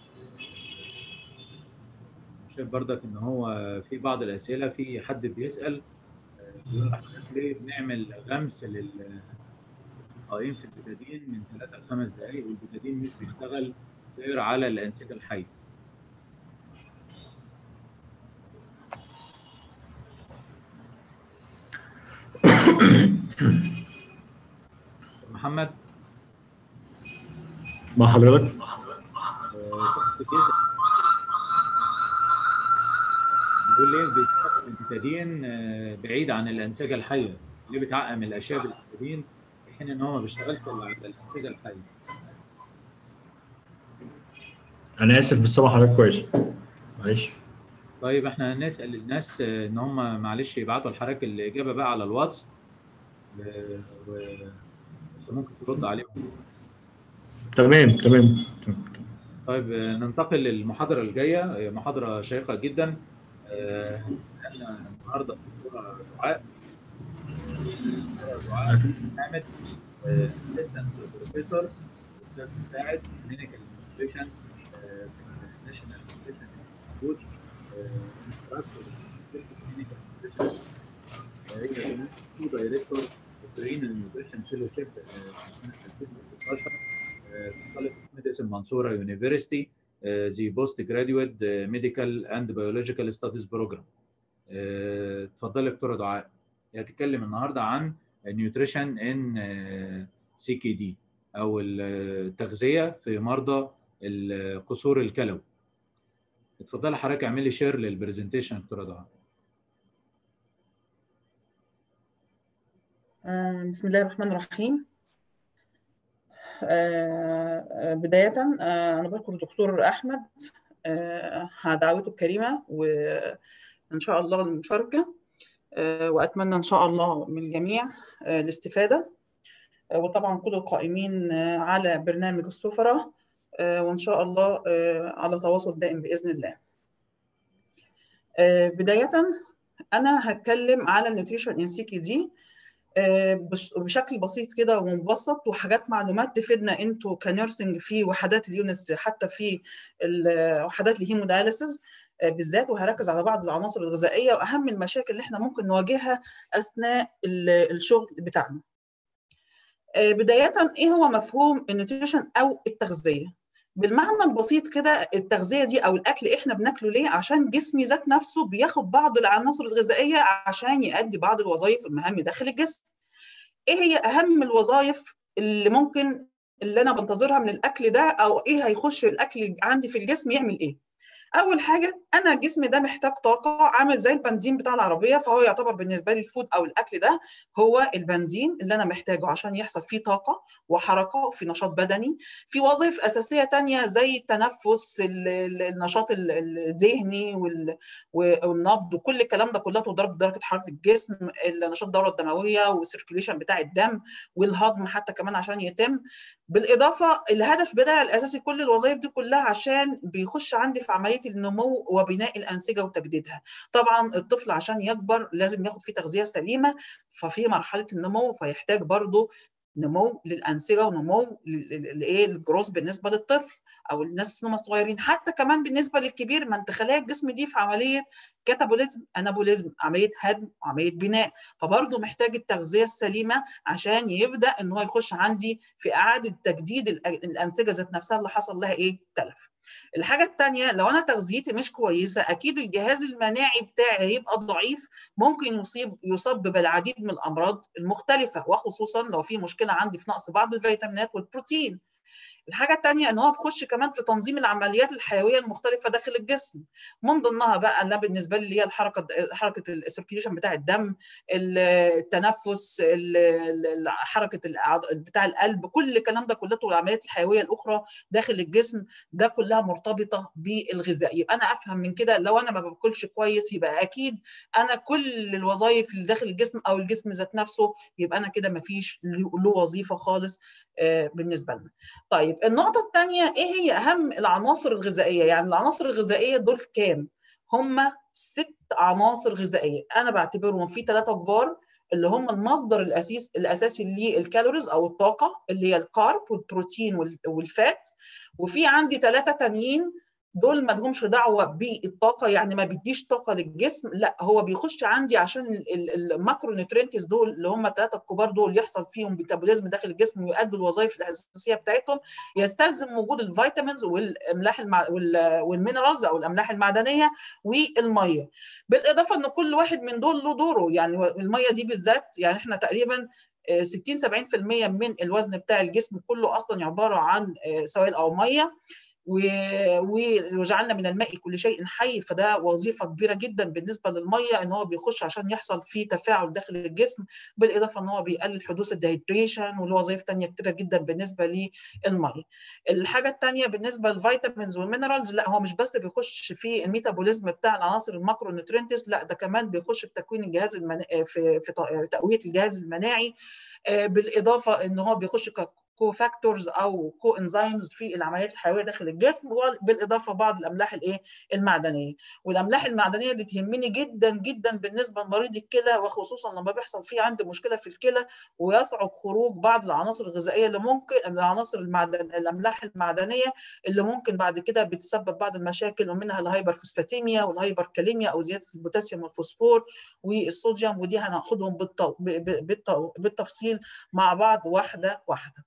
شايف بردك ان هو في بعض الاسئله في حد بيسال بيقول لحضرتك ليه بنعمل غمس للقائم في البتادين من 3 ل 5 دقائق والبتادين مش بيشتغل غير على الانسجه الحيه محمد مع حضرتك بيقول ليه بتعقم البتادين بعيد عن الانسجه الحيه؟ ليه بتعقم الاشياء بالبتادين في حين ان هو ما بيشتغلش الا على الانسجه الحيه؟ انا اسف بس سامع حضرتك كويس معلش طيب احنا نسال الناس ان هم معلش يبعتوا لحضرتك الاجابه بقى على الواتس وممكن ترد عليهم تمام تمام طيب ننتقل للمحاضره الجايه محاضره شيقه جدا احنا النهارده الدكتوره دعاء دعاء حامد اسيستنت بروفيسور استاذ مساعد كلينيكال نيوتريشن في الناشونال نيوتريشن انستيتيوت انستراكتور في كلينيكال نيوتريشن هي كو دايركتور رينال نيوتريشن فيلوشيب 2016 في طالب ميديسن منصوره يونيفرستي the postgraduate medical and biological studies program. اتفضلي دكتوره دعاء. هتتكلم النهارده عن nutrition in CKD او التغذيه في مرضى القصور الكلوي. اتفضلي حضرتك اعملي شير للبرزنتيشن دكتوره دعاء. بسم الله الرحمن الرحيم بداية أنا بشكر الدكتور أحمد على دعوته الكريمة وإن شاء الله المشاركة وأتمنى إن شاء الله من الجميع الاستفادة وطبعا كل القائمين على برنامج السفرة وإن شاء الله على تواصل دائم بإذن الله بداية أنا هتكلم على النيوتريشن إن سي كي دي بشكل بسيط كده ومبسط وحاجات معلومات تفيدنا انتوا كنيرسنج في وحدات اليونس حتى في وحدات الهيمودايليسيس بالذات وهركز على بعض العناصر الغذائيه واهم المشاكل اللي احنا ممكن نواجهها اثناء الشغل بتاعنا. بدايه ايه هو مفهوم النيوتريشن او التغذيه؟ بالمعنى البسيط كده التغذيه دي او الاكل احنا بناكله ليه عشان جسمي ذات نفسه بياخد بعض العناصر الغذائيه عشان يؤدي بعض الوظائف المهام داخل الجسم ايه هي اهم الوظائف اللي ممكن اللي انا بنتظرها من الاكل ده او ايه هيخش الاكل عندي في الجسم يعمل ايه اول حاجه انا جسمي ده محتاج طاقه عامل زي البنزين بتاع العربيه فهو يعتبر بالنسبه لي الفود او الاكل ده هو البنزين اللي انا محتاجه عشان يحصل فيه طاقه وحركه وفي نشاط بدني في وظائف اساسيه تانية زي التنفس النشاط الذهني والنبض وكل الكلام ده كله ضرب درجه حراره الجسم نشاط الدوره الدمويه والسيركيوليشن بتاع الدم والهضم حتى كمان عشان يتم بالاضافه الهدف بتاع الاساسي كل الوظائف دي كلها عشان بيخش عندي في عمليه النمو وبناء الانسجه وتجديدها طبعا الطفل عشان يكبر لازم ياخد فيه تغذيه سليمه ففي مرحله النمو فيحتاج برضه نمو للانسجه ونمو للايه الجروس بالنسبه للطفل او الناس اللي هم صغيرين حتى كمان بالنسبه للكبير ما انت خلايا الجسم دي في عمليه كاتابوليزم انابوليزم عمليه هدم وعمليه بناء فبرضه محتاج التغذيه السليمه عشان يبدا ان هو يخش عندي في اعاده تجديد الانسجه ذات نفسها اللي حصل لها ايه تلف الحاجه الثانيه لو انا تغذيتي مش كويسه اكيد الجهاز المناعي بتاعي هيبقى ضعيف ممكن يصيب يصاب بالعديد من الامراض المختلفه وخصوصا لو في مشكله عندي في نقص بعض الفيتامينات والبروتين الحاجه الثانيه ان هو بيخش كمان في تنظيم العمليات الحيويه المختلفه داخل الجسم من ضمنها بقى انا بالنسبه لي اللي هي الحركه حركه السيركيوليشن بتاع الدم التنفس حركه بتاع القلب كل الكلام ده كله والعمليات الحيويه الاخرى داخل الجسم ده كلها مرتبطه بالغذاء يبقى انا افهم من كده لو انا ما باكلش كويس يبقى اكيد انا كل الوظائف اللي داخل الجسم او الجسم ذات نفسه يبقى انا كده ما فيش له وظيفه خالص بالنسبه لنا طيب النقطة الثانية إيه هي أهم العناصر الغذائية؟ يعني العناصر الغذائية دول كام؟ هم ست عناصر غذائية، أنا بعتبرهم في ثلاثة كبار اللي هم المصدر الأساس الأساسي للكالوريز أو الطاقة اللي هي الكارب والبروتين والفات، وفي عندي ثلاثة تانيين دول ما لهمش دعوه بالطاقه يعني ما بيديش طاقه للجسم لا هو بيخش عندي عشان الماكرو نيوترينتس دول اللي هم الثلاثه الكبار دول يحصل فيهم ميتابوليزم داخل الجسم ويؤدوا الوظائف الاساسيه بتاعتهم يستلزم وجود الفيتامينز والاملاح المع... والمينرالز او الاملاح المعدنيه والميه بالاضافه ان كل واحد من دول له دوره يعني الميه دي بالذات يعني احنا تقريبا 60 70% من الوزن بتاع الجسم كله اصلا عباره عن سوائل او ميه وجعلنا من الماء كل شيء حي فده وظيفه كبيره جدا بالنسبه للميه ان هو بيخش عشان يحصل فيه تفاعل داخل الجسم بالاضافه ان هو بيقلل حدوث الدهيدريشن وله وظائف ثانيه كتيره جدا بالنسبه للميه. الحاجه الثانيه بالنسبه للفيتامينز والمينرالز لا هو مش بس بيخش في الميتابوليزم بتاع العناصر الماكرو نيوترينتس لا ده كمان بيخش في تكوين الجهاز المنا... في في تقويه الجهاز المناعي بالاضافه ان هو بيخش كو فاكتورز او كو انزيمز في العمليات الحيويه داخل الجسم وبالاضافه بعض الاملاح الايه المعدنيه والاملاح المعدنيه دي تهمني جدا جدا بالنسبه لمريض الكلى وخصوصا لما بيحصل فيه عندي مشكله في الكلى ويصعب خروج بعض العناصر الغذائيه اللي ممكن العناصر المعدن الاملاح المعدنيه اللي ممكن بعد كده بتسبب بعض المشاكل ومنها الهايبر فوسفاتيميا والهايبر كاليميا او زياده البوتاسيوم والفوسفور والصوديوم ودي هناخدهم بالتفصيل مع بعض واحده واحده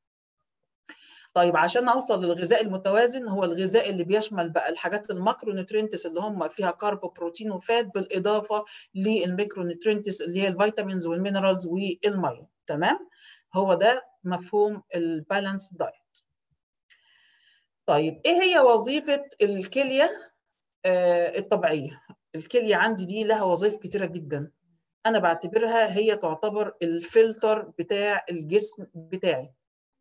طيب عشان اوصل للغذاء المتوازن هو الغذاء اللي بيشمل بقى الحاجات الماكرو نيوترينتس اللي هم فيها كارب بروتين وفات بالاضافه للميكرو نيوترينتس اللي هي الفيتامينز والمينرالز والميه تمام هو ده مفهوم البالانس دايت طيب ايه هي وظيفه الكليه آه الطبيعيه الكليه عندي دي لها وظائف كتيره جدا انا بعتبرها هي تعتبر الفلتر بتاع الجسم بتاعي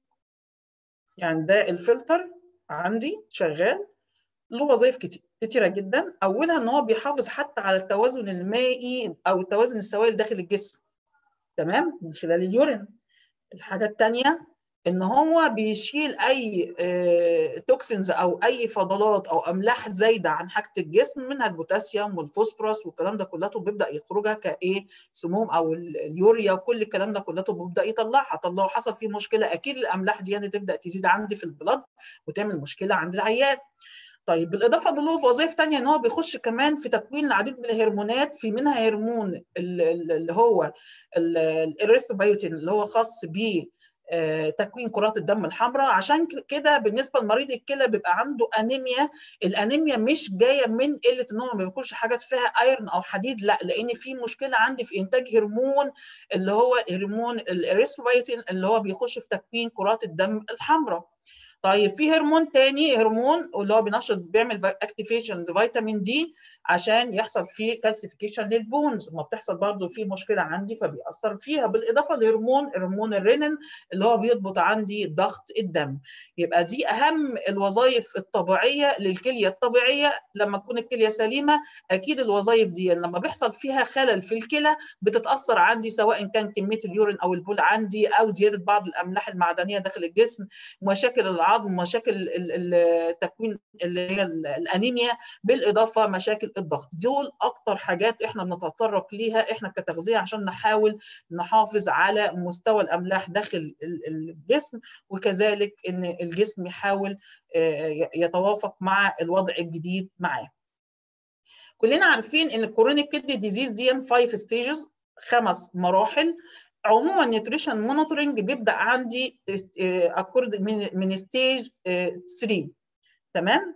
يعني ده الفلتر عندي شغال له وظائف كتير كتيره جدا اولها ان هو بيحافظ حتى على التوازن المائي او التوازن السوائل داخل الجسم تمام من خلال اليورين الحاجه الثانيه ان هو بيشيل اي توكسينز او اي فضلات او املاح زايده عن حاجه الجسم منها البوتاسيوم والفوسفورس والكلام ده كلته بيبدا يخرجها كايه سموم او اليوريا وكل الكلام ده كلته بيبدا يطلعها طب لو حصل فيه مشكله اكيد الاملاح دي يعني تبدا تزيد عندي في البلد وتعمل مشكله عند العيان طيب بالاضافه ان له وظائف ثانيه ان هو بيخش كمان في تكوين العديد من الهرمونات في منها هرمون اللي هو الاريثروبيوتين اللي هو خاص ب تكوين كرات الدم الحمراء عشان كده بالنسبه لمريض الكلى بيبقى عنده انيميا الانيميا مش جايه من قله ان هو ما بياكلش حاجات فيها ايرون او حديد لا لان في مشكله عندي في انتاج هرمون اللي هو هرمون الاريثروبيوتين اللي هو بيخش في تكوين كرات الدم الحمراء طيب في هرمون تاني هرمون اللي هو بينشط بيعمل اكتيفيشن لفيتامين دي عشان يحصل فيه كالسيفيكيشن للبونز ما بتحصل برضه في مشكله عندي فبيأثر فيها بالاضافه لهرمون هرمون الرينين اللي هو بيضبط عندي ضغط الدم يبقى دي اهم الوظائف الطبيعيه للكليه الطبيعيه لما تكون الكليه سليمه اكيد الوظائف دي لما بيحصل فيها خلل في الكلى بتتاثر عندي سواء كان كميه اليورين او البول عندي او زياده بعض الاملاح المعدنيه داخل الجسم مشاكل العظم مشاكل التكوين اللي هي الانيميا بالاضافه مشاكل الضغط دول اكتر حاجات احنا بنتطرق ليها احنا كتغذيه عشان نحاول نحافظ على مستوى الاملاح داخل الجسم وكذلك ان الجسم يحاول يتوافق مع الوضع الجديد معاه كلنا عارفين ان الكورونيك كيدني ديزيز دي 5 ستيجز خمس مراحل عموما نيوتريشن مونيتورنج بيبدا عندي اكورد من من ستيج 3 تمام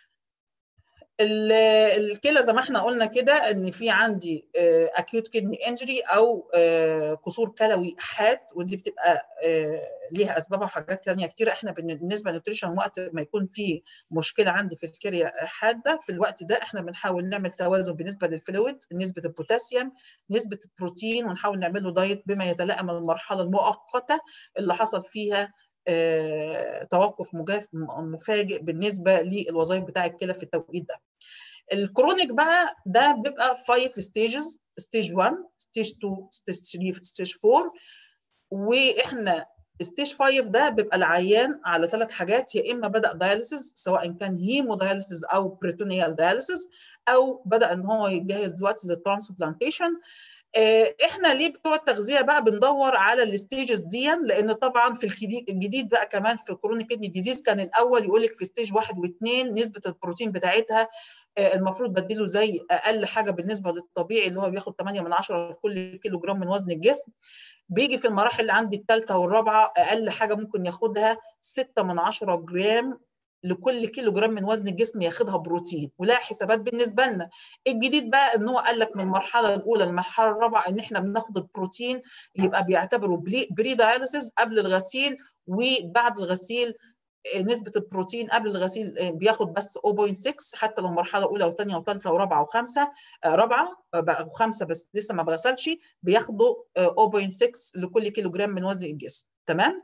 الكلى زي ما احنا قلنا كده ان في عندي اكيوت كدني انجري او كسور كلوي حاد ودي بتبقى ليها اسبابها وحاجات ثانيه كتير احنا بالنسبه للنيوتريشن وقت ما يكون في مشكله عندي في الكليه حاده في الوقت ده احنا بنحاول نعمل توازن بالنسبه للفلويد نسبه البوتاسيوم نسبه البروتين ونحاول نعمل له دايت بما يتلائم المرحله المؤقته اللي حصل فيها توقف مفاجئ بالنسبه للوظائف بتاع الكلى في التوقيت ده. الكرونيك بقى ده بيبقى 5 ستيجز ستيج 1 ستيج 2 ستيج 3 ستيج 4 واحنا ستيج 5 ده بيبقى العيان على ثلاث حاجات يا اما بدا داياليسيس سواء كان هيمو داياليسيس او بريتونيال داياليسيس او بدا ان هو يتجهز دلوقتي للترانسبلانتيشن احنا ليه بتوع التغذيه بقى بندور على الستيجز دي لان طبعا في الجديد الجديد بقى كمان في كرونيك كدني ديزيز كان الاول يقول لك في ستيج واحد واثنين نسبه البروتين بتاعتها المفروض بديله زي اقل حاجه بالنسبه للطبيعي اللي هو بياخد 8 من 10 كل كيلو جرام من وزن الجسم بيجي في المراحل اللي عندي الثالثه والرابعه اقل حاجه ممكن ياخدها 6 من 10 جرام لكل كيلو جرام من وزن الجسم ياخدها بروتين ولها حسابات بالنسبه لنا الجديد بقى ان هو قال لك من المرحله الاولى للمرحله الرابعه ان احنا بناخد البروتين يبقى بيعتبروا بري داياليسيس قبل الغسيل وبعد الغسيل نسبة البروتين قبل الغسيل بياخد بس 0.6 حتى لو مرحلة أولى وثانية وثالثة ورابعة وخامسة رابعة وخامسة بس لسه ما بغسلش بياخدوا 0.6 لكل كيلو جرام من وزن الجسم تمام؟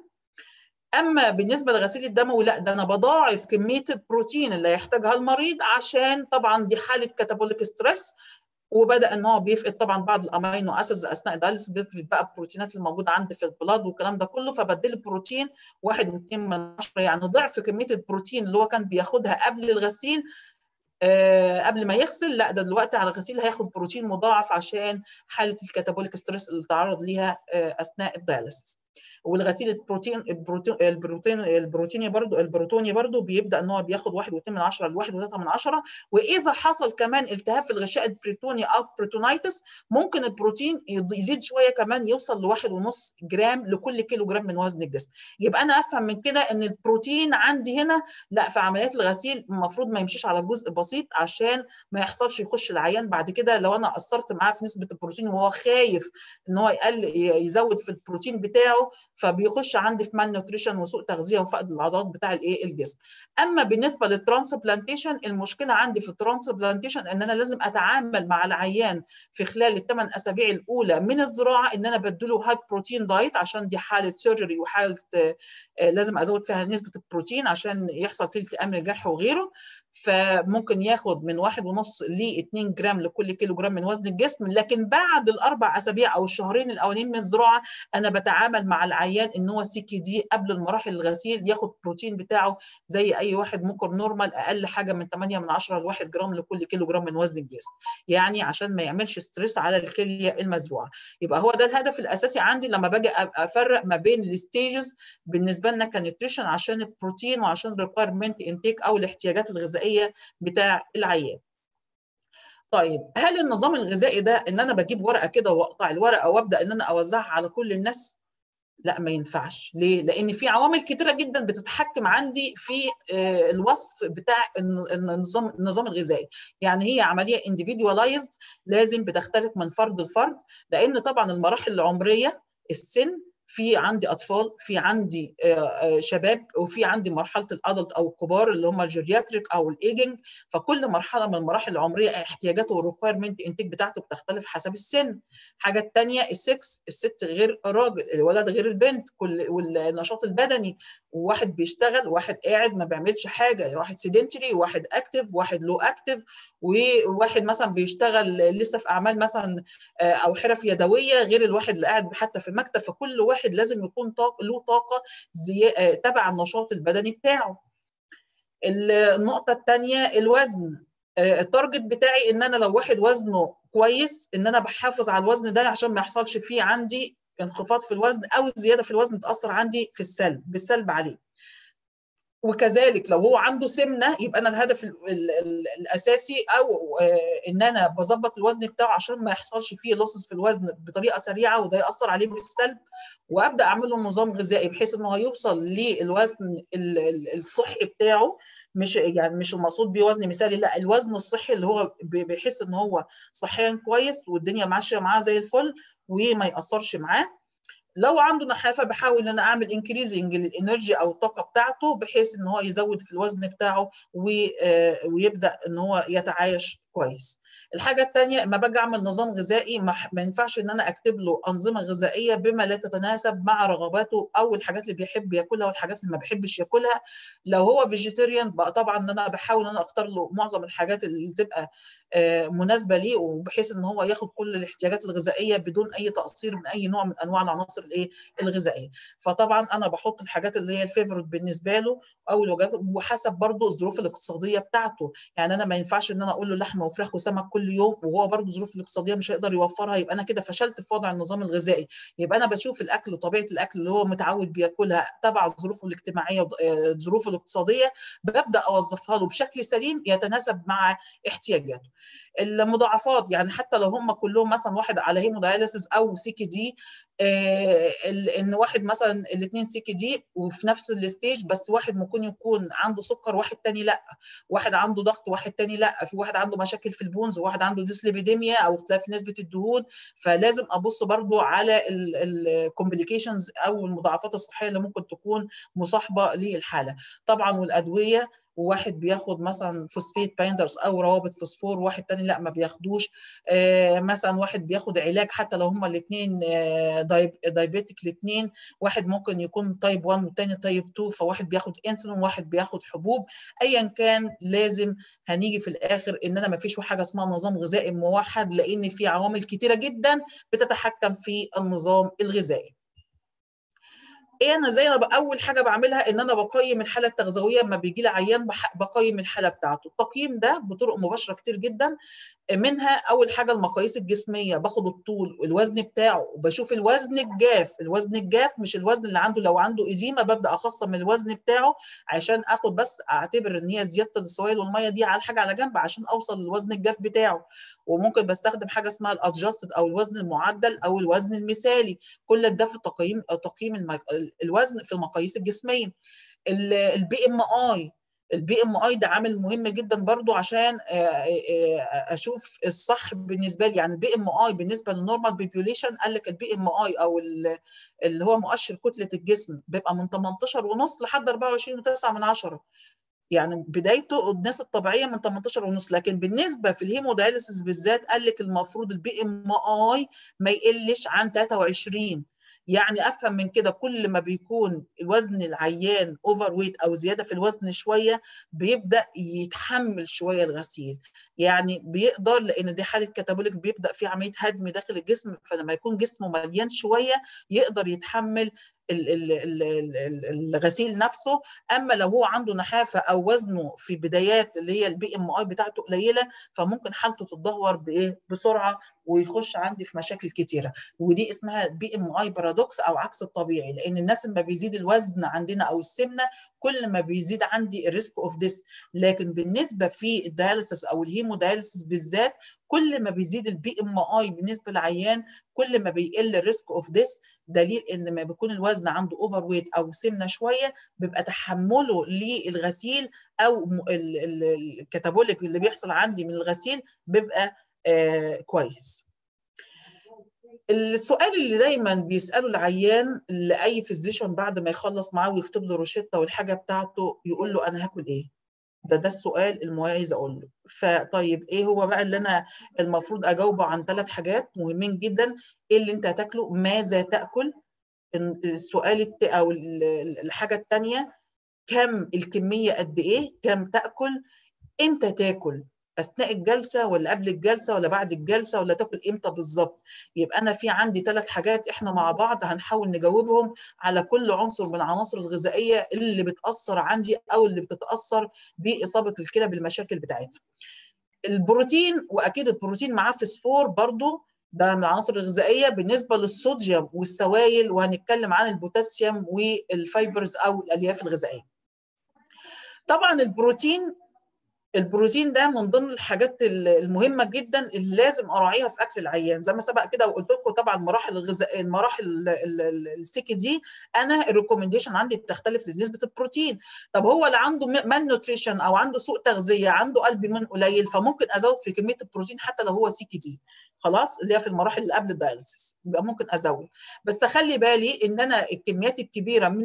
اما بالنسبه لغسيل الدموي لا ده انا بضاعف كميه البروتين اللي هيحتاجها المريض عشان طبعا دي حاله كاتابوليك ستريس وبدا ان هو بيفقد طبعا بعض الامينو اسيدز اثناء الدايليسيس بيفقد بقى البروتينات الموجوده عندي في البلاد والكلام ده كله فبدل البروتين 1.2 من 10 يعني ضعف كميه البروتين اللي هو كان بياخدها قبل الغسيل آه قبل ما يغسل لا ده دلوقتي على الغسيل هياخد بروتين مضاعف عشان حاله الكاتابوليك ستريس اللي تعرض ليها آه اثناء الدايليسيس والغسيل البروتين البروتين البروتين البروتيني برضو البروتوني برضو بيبدا ان هو بياخد 1.2 من 10 ل 1.3 من 10 واذا حصل كمان التهاب في الغشاء البريتوني او بروتونيتس ممكن البروتين يزيد شويه كمان يوصل ل 1.5 جرام لكل كيلو جرام من وزن الجسم يبقى انا افهم من كده ان البروتين عندي هنا لا في عمليات الغسيل المفروض ما يمشيش على جزء بسيط عشان ما يحصلش يخش العيان بعد كده لو انا قصرت معاه في نسبه البروتين وهو خايف ان هو يقل يزود في البروتين بتاعه فبيخش عندي في مال نوتريشن وسوء تغذيه وفقد العضلات بتاع الايه الجسم اما بالنسبه للترانسبلانتيشن المشكله عندي في الترانسبلانتيشن ان انا لازم اتعامل مع العيان في خلال الثمان اسابيع الاولى من الزراعه ان انا بديله هاي بروتين دايت عشان دي حاله سيرجري وحاله لازم ازود فيها نسبه البروتين عشان يحصل فيه التئام الجرح وغيره فممكن ياخد من واحد ونص ل 2 جرام لكل كيلو جرام من وزن الجسم لكن بعد الاربع اسابيع او الشهرين الاولين من الزراعه انا بتعامل مع العيان ان هو سي كي دي قبل المراحل الغسيل ياخد بروتين بتاعه زي اي واحد ممكن نورمال اقل حاجه من 8 من 10 ل 1 جرام لكل كيلو جرام من وزن الجسم يعني عشان ما يعملش ستريس على الكليه المزروعه يبقى هو ده الهدف الاساسي عندي لما باجي افرق ما بين الستيجز بالنسبه لنا كنيوتريشن عشان البروتين وعشان ريكويرمنت انتيك او الاحتياجات الغذائيه بتاع العيان طيب هل النظام الغذائي ده ان انا بجيب ورقه كده واقطع الورقه وابدا ان انا اوزعها على كل الناس لا ما ينفعش ليه لان في عوامل كتيره جدا بتتحكم عندي في الوصف بتاع النظام النظام الغذائي يعني هي عمليه individualized لازم بتختلف من فرد لفرد لان طبعا المراحل العمريه السن في عندي اطفال في عندي شباب وفي عندي مرحله الادلت او الكبار اللي هم الجيرياتريك او الايجنج فكل مرحله من المراحل العمريه احتياجاته والريكويرمنت انتاج بتاعته بتختلف حسب السن الحاجه الثانيه السكس الست غير الراجل الولد غير البنت كل والنشاط البدني وواحد بيشتغل وواحد قاعد ما بيعملش حاجه واحد سيدنتري وواحد اكتف وواحد لو اكتف وواحد مثلا بيشتغل لسه في اعمال مثلا او حرف يدويه غير الواحد اللي قاعد حتى في مكتب فكل واحد لازم يكون طاقة له طاقه زي... تبع النشاط البدني بتاعه النقطه الثانيه الوزن التارجت بتاعي ان انا لو واحد وزنه كويس ان انا بحافظ على الوزن ده عشان ما يحصلش فيه عندي انخفاض في الوزن او زياده في الوزن تاثر عندي في السلب بالسلب عليه وكذلك لو هو عنده سمنه يبقى انا الهدف ال ال ال الاساسي او ان انا بظبط الوزن بتاعه عشان ما يحصلش فيه لوسس في الوزن بطريقه سريعه وده ياثر عليه بالسلب وابدا اعمل له نظام غذائي بحيث انه هيوصل للوزن الصحي بتاعه مش يعني مش المقصود بيه وزن مثالي لا الوزن الصحي اللي هو بيحس ان هو صحيا كويس والدنيا ماشيه معاه زي الفل وما ياثرش معاه لو عنده نحافه بحاول ان انا اعمل انكريزنج للانرجي او الطاقه بتاعته بحيث ان هو يزود في الوزن بتاعه ويبدا ان هو يتعايش كويس الحاجه الثانيه لما باجي اعمل نظام غذائي ما ينفعش ان انا اكتب له انظمه غذائيه بما لا تتناسب مع رغباته او الحاجات اللي بيحب ياكلها والحاجات اللي ما بيحبش ياكلها لو هو فيجيتيريان بقى طبعا ان انا بحاول ان انا اختار له معظم الحاجات اللي تبقى مناسبه ليه وبحيث ان هو ياخد كل الاحتياجات الغذائيه بدون اي تقصير من اي نوع من انواع العناصر الايه الغذائيه فطبعا انا بحط الحاجات اللي هي الفيفورت بالنسبه له او الوجبات وحسب برضه الظروف الاقتصاديه بتاعته يعني انا ما ينفعش ان انا اقول له لحمه وفراخ وسمك كل يوم وهو برضه الظروف الاقتصاديه مش هيقدر يوفرها يبقى انا كده فشلت في وضع النظام الغذائي يبقى انا بشوف الاكل طبيعه الاكل اللي هو متعود بياكلها تبع ظروفه الاجتماعيه ظروفه الاقتصاديه ببدا اوظفها له بشكل سليم يتناسب مع احتياجاته المضاعفات يعني حتى لو هم كلهم مثلا واحد على هيموداياليسيس او سي كي دي آه ان واحد مثلا الاثنين سي كي دي وفي نفس الستيج بس واحد ممكن يكون عنده سكر واحد تاني لا واحد عنده ضغط واحد تاني لا في واحد عنده مشاكل في البونز وواحد عنده ديسليبيديميا او اختلاف في نسبه الدهون فلازم ابص برضو على الكومبليكيشنز او المضاعفات الصحيه اللي ممكن تكون مصاحبه للحاله طبعا والادويه وواحد بياخد مثلا فوسفيت بايندرز او روابط فوسفور وواحد تاني لا ما بياخدوش آه مثلا واحد بياخد علاج حتى لو هما الاثنين آه دايب دايبيتك الاثنين واحد ممكن يكون تايب 1 والتاني تايب 2 فواحد بياخد انسولين وواحد بياخد حبوب ايا كان لازم هنيجي في الاخر ان انا ما فيش حاجه اسمها نظام غذائي موحد لان في عوامل كتيره جدا بتتحكم في النظام الغذائي ايه انا زي انا اول حاجه بعملها ان انا بقيم الحاله التغذويه لما بيجي لي عيان بقيم الحاله بتاعته التقييم ده بطرق مباشره كتير جدا منها اول حاجه المقاييس الجسميه باخد الطول والوزن بتاعه وبشوف الوزن الجاف الوزن الجاف مش الوزن اللي عنده لو عنده ايديما ببدا اخصم الوزن بتاعه عشان اخد بس اعتبر ان هي زياده السوائل والميه دي على حاجه على جنب عشان اوصل للوزن الجاف بتاعه وممكن بستخدم حاجه اسمها الادجستد او الوزن المعدل او الوزن المثالي كل ده في تقييم تقييم المك... الوزن في المقاييس الجسميه البي ام اي البي ام اي ده عامل مهم جدا برضو عشان اشوف الصح بالنسبه لي يعني البي ام اي بالنسبه للنورمال بوبيوليشن قال لك البي ام اي او اللي هو مؤشر كتله الجسم بيبقى من 18 ونص لحد 24 و9 من 10 يعني بدايته الناس الطبيعيه من 18 ونص لكن بالنسبه في الهيموداياليسيس بالذات قال لك المفروض البي ام اي ما يقلش عن 23 يعني افهم من كده كل ما بيكون الوزن العيان اوفر ويت او زياده في الوزن شويه بيبدا يتحمل شويه الغسيل يعني بيقدر لان دي حاله كاتابوليك بيبدا في عمليه هدم داخل الجسم فلما يكون جسمه مليان شويه يقدر يتحمل الغسيل نفسه اما لو هو عنده نحافه او وزنه في بدايات اللي هي البي ام اي بتاعته قليله فممكن حالته تتدهور بايه بسرعه ويخش عندي في مشاكل كتيره ودي اسمها بي ام اي بارادوكس او عكس الطبيعي لان الناس لما بيزيد الوزن عندنا او السمنه كل ما بيزيد عندي الريسك اوف ديس لكن بالنسبه في الدياليسيس او الهيمودياليسيس بالذات كل ما بيزيد البي ام اي بالنسبه للعيان كل ما بيقل الريسك اوف ديس دليل ان لما بيكون الوزن عنده اوفر ويت او سمنه شويه بيبقى تحمله للغسيل او الكاتابوليك اللي بيحصل عندي من الغسيل بيبقى آه كويس السؤال اللي دايما بيساله العيان لاي فيزيشن بعد ما يخلص معاه ويكتب له روشته والحاجه بتاعته يقول له انا هاكل ايه؟ ده ده السؤال المميز اقول له فطيب ايه هو بقى اللي انا المفروض اجاوبه عن ثلاث حاجات مهمين جدا ايه اللي انت هتاكله ماذا تاكل السؤال الت... او الحاجه الثانيه كم الكميه قد ايه كم تاكل امتى تاكل اثناء الجلسه ولا قبل الجلسه ولا بعد الجلسه ولا تاكل امتى بالظبط يبقى انا في عندي ثلاث حاجات احنا مع بعض هنحاول نجاوبهم على كل عنصر من العناصر الغذائيه اللي بتاثر عندي او اللي بتتاثر باصابه الكلى بالمشاكل بتاعتها البروتين واكيد البروتين معاه فسفور برضو ده من العناصر الغذائيه بالنسبه للصوديوم والسوائل وهنتكلم عن البوتاسيوم والفايبرز او الالياف الغذائيه طبعا البروتين البروتين ده من ضمن الحاجات المهمه جدا اللي لازم اراعيها في اكل العيان زي ما سبق كده وقلت لكم طبعا مراحل الغذاء المراحل السكي دي انا الريكومنديشن عندي بتختلف لنسبه البروتين طب هو اللي عنده مان نوتريشن او عنده سوء تغذيه عنده قلب من قليل فممكن ازود في كميه البروتين حتى لو هو سيكي دي خلاص اللي هي في المراحل اللي قبل الدايلسيس يبقى ممكن ازود بس اخلي بالي ان انا الكميات الكبيره من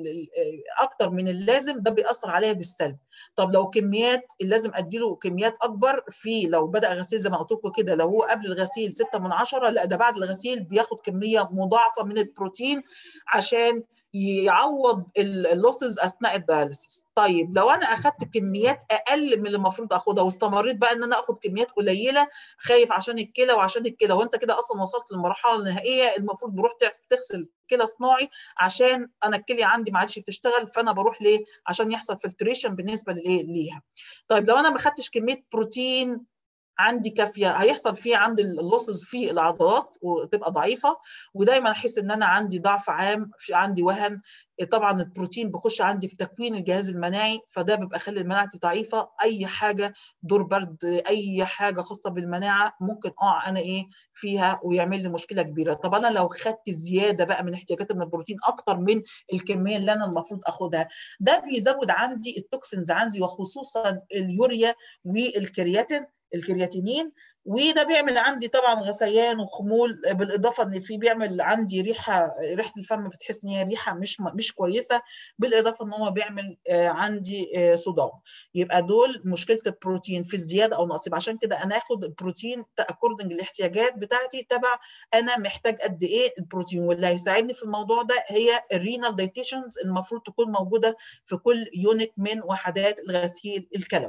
اكتر من اللازم ده بيأثر عليها بالسلب طب لو كميات لازم اديله كميات اكبر في لو بدا غسيل زي ما قلت لكم كده لو هو قبل الغسيل 6 من 10 لا ده بعد الغسيل بياخد كميه مضاعفه من البروتين عشان يعوض اللوسز اثناء الدياليسيس طيب لو انا اخدت كميات اقل من اللي المفروض اخدها واستمريت بقى ان انا اخد كميات قليله خايف عشان الكلى وعشان الكلى وانت كده اصلا وصلت للمرحله النهائيه المفروض بروح تغسل كلى صناعي عشان انا الكليه عندي ما عادش بتشتغل فانا بروح ليه عشان يحصل فلتريشن بالنسبه لايه ليها طيب لو انا ما خدتش كميه بروتين عندي كافيه هيحصل فيه عندي اللوسز في العضلات وتبقى ضعيفه ودايما احس ان انا عندي ضعف عام في عندي وهن طبعا البروتين بيخش عندي في تكوين الجهاز المناعي فده بيبقى خلي مناعتي ضعيفه اي حاجه دور برد اي حاجه خاصه بالمناعه ممكن اقع انا ايه فيها ويعمل لي مشكله كبيره طب انا لو خدت زياده بقى من احتياجات من البروتين اكتر من الكميه اللي انا المفروض اخدها ده بيزود عندي التوكسينز عندي وخصوصا اليوريا والكرياتين الكرياتينين وده بيعمل عندي طبعا غثيان وخمول بالاضافه ان في بيعمل عندي ريحه ريحه الفم بتحس ان هي ريحه مش مش كويسه بالاضافه ان هو بيعمل عندي صداع يبقى دول مشكله البروتين في الزياده او نقص عشان كده انا اخد البروتين اكوردنج الاحتياجات بتاعتي تبع انا محتاج قد ايه البروتين واللي هيساعدني في الموضوع ده هي الرينال دايتيشنز المفروض تكون موجوده في كل يونت من وحدات الغسيل الكلوي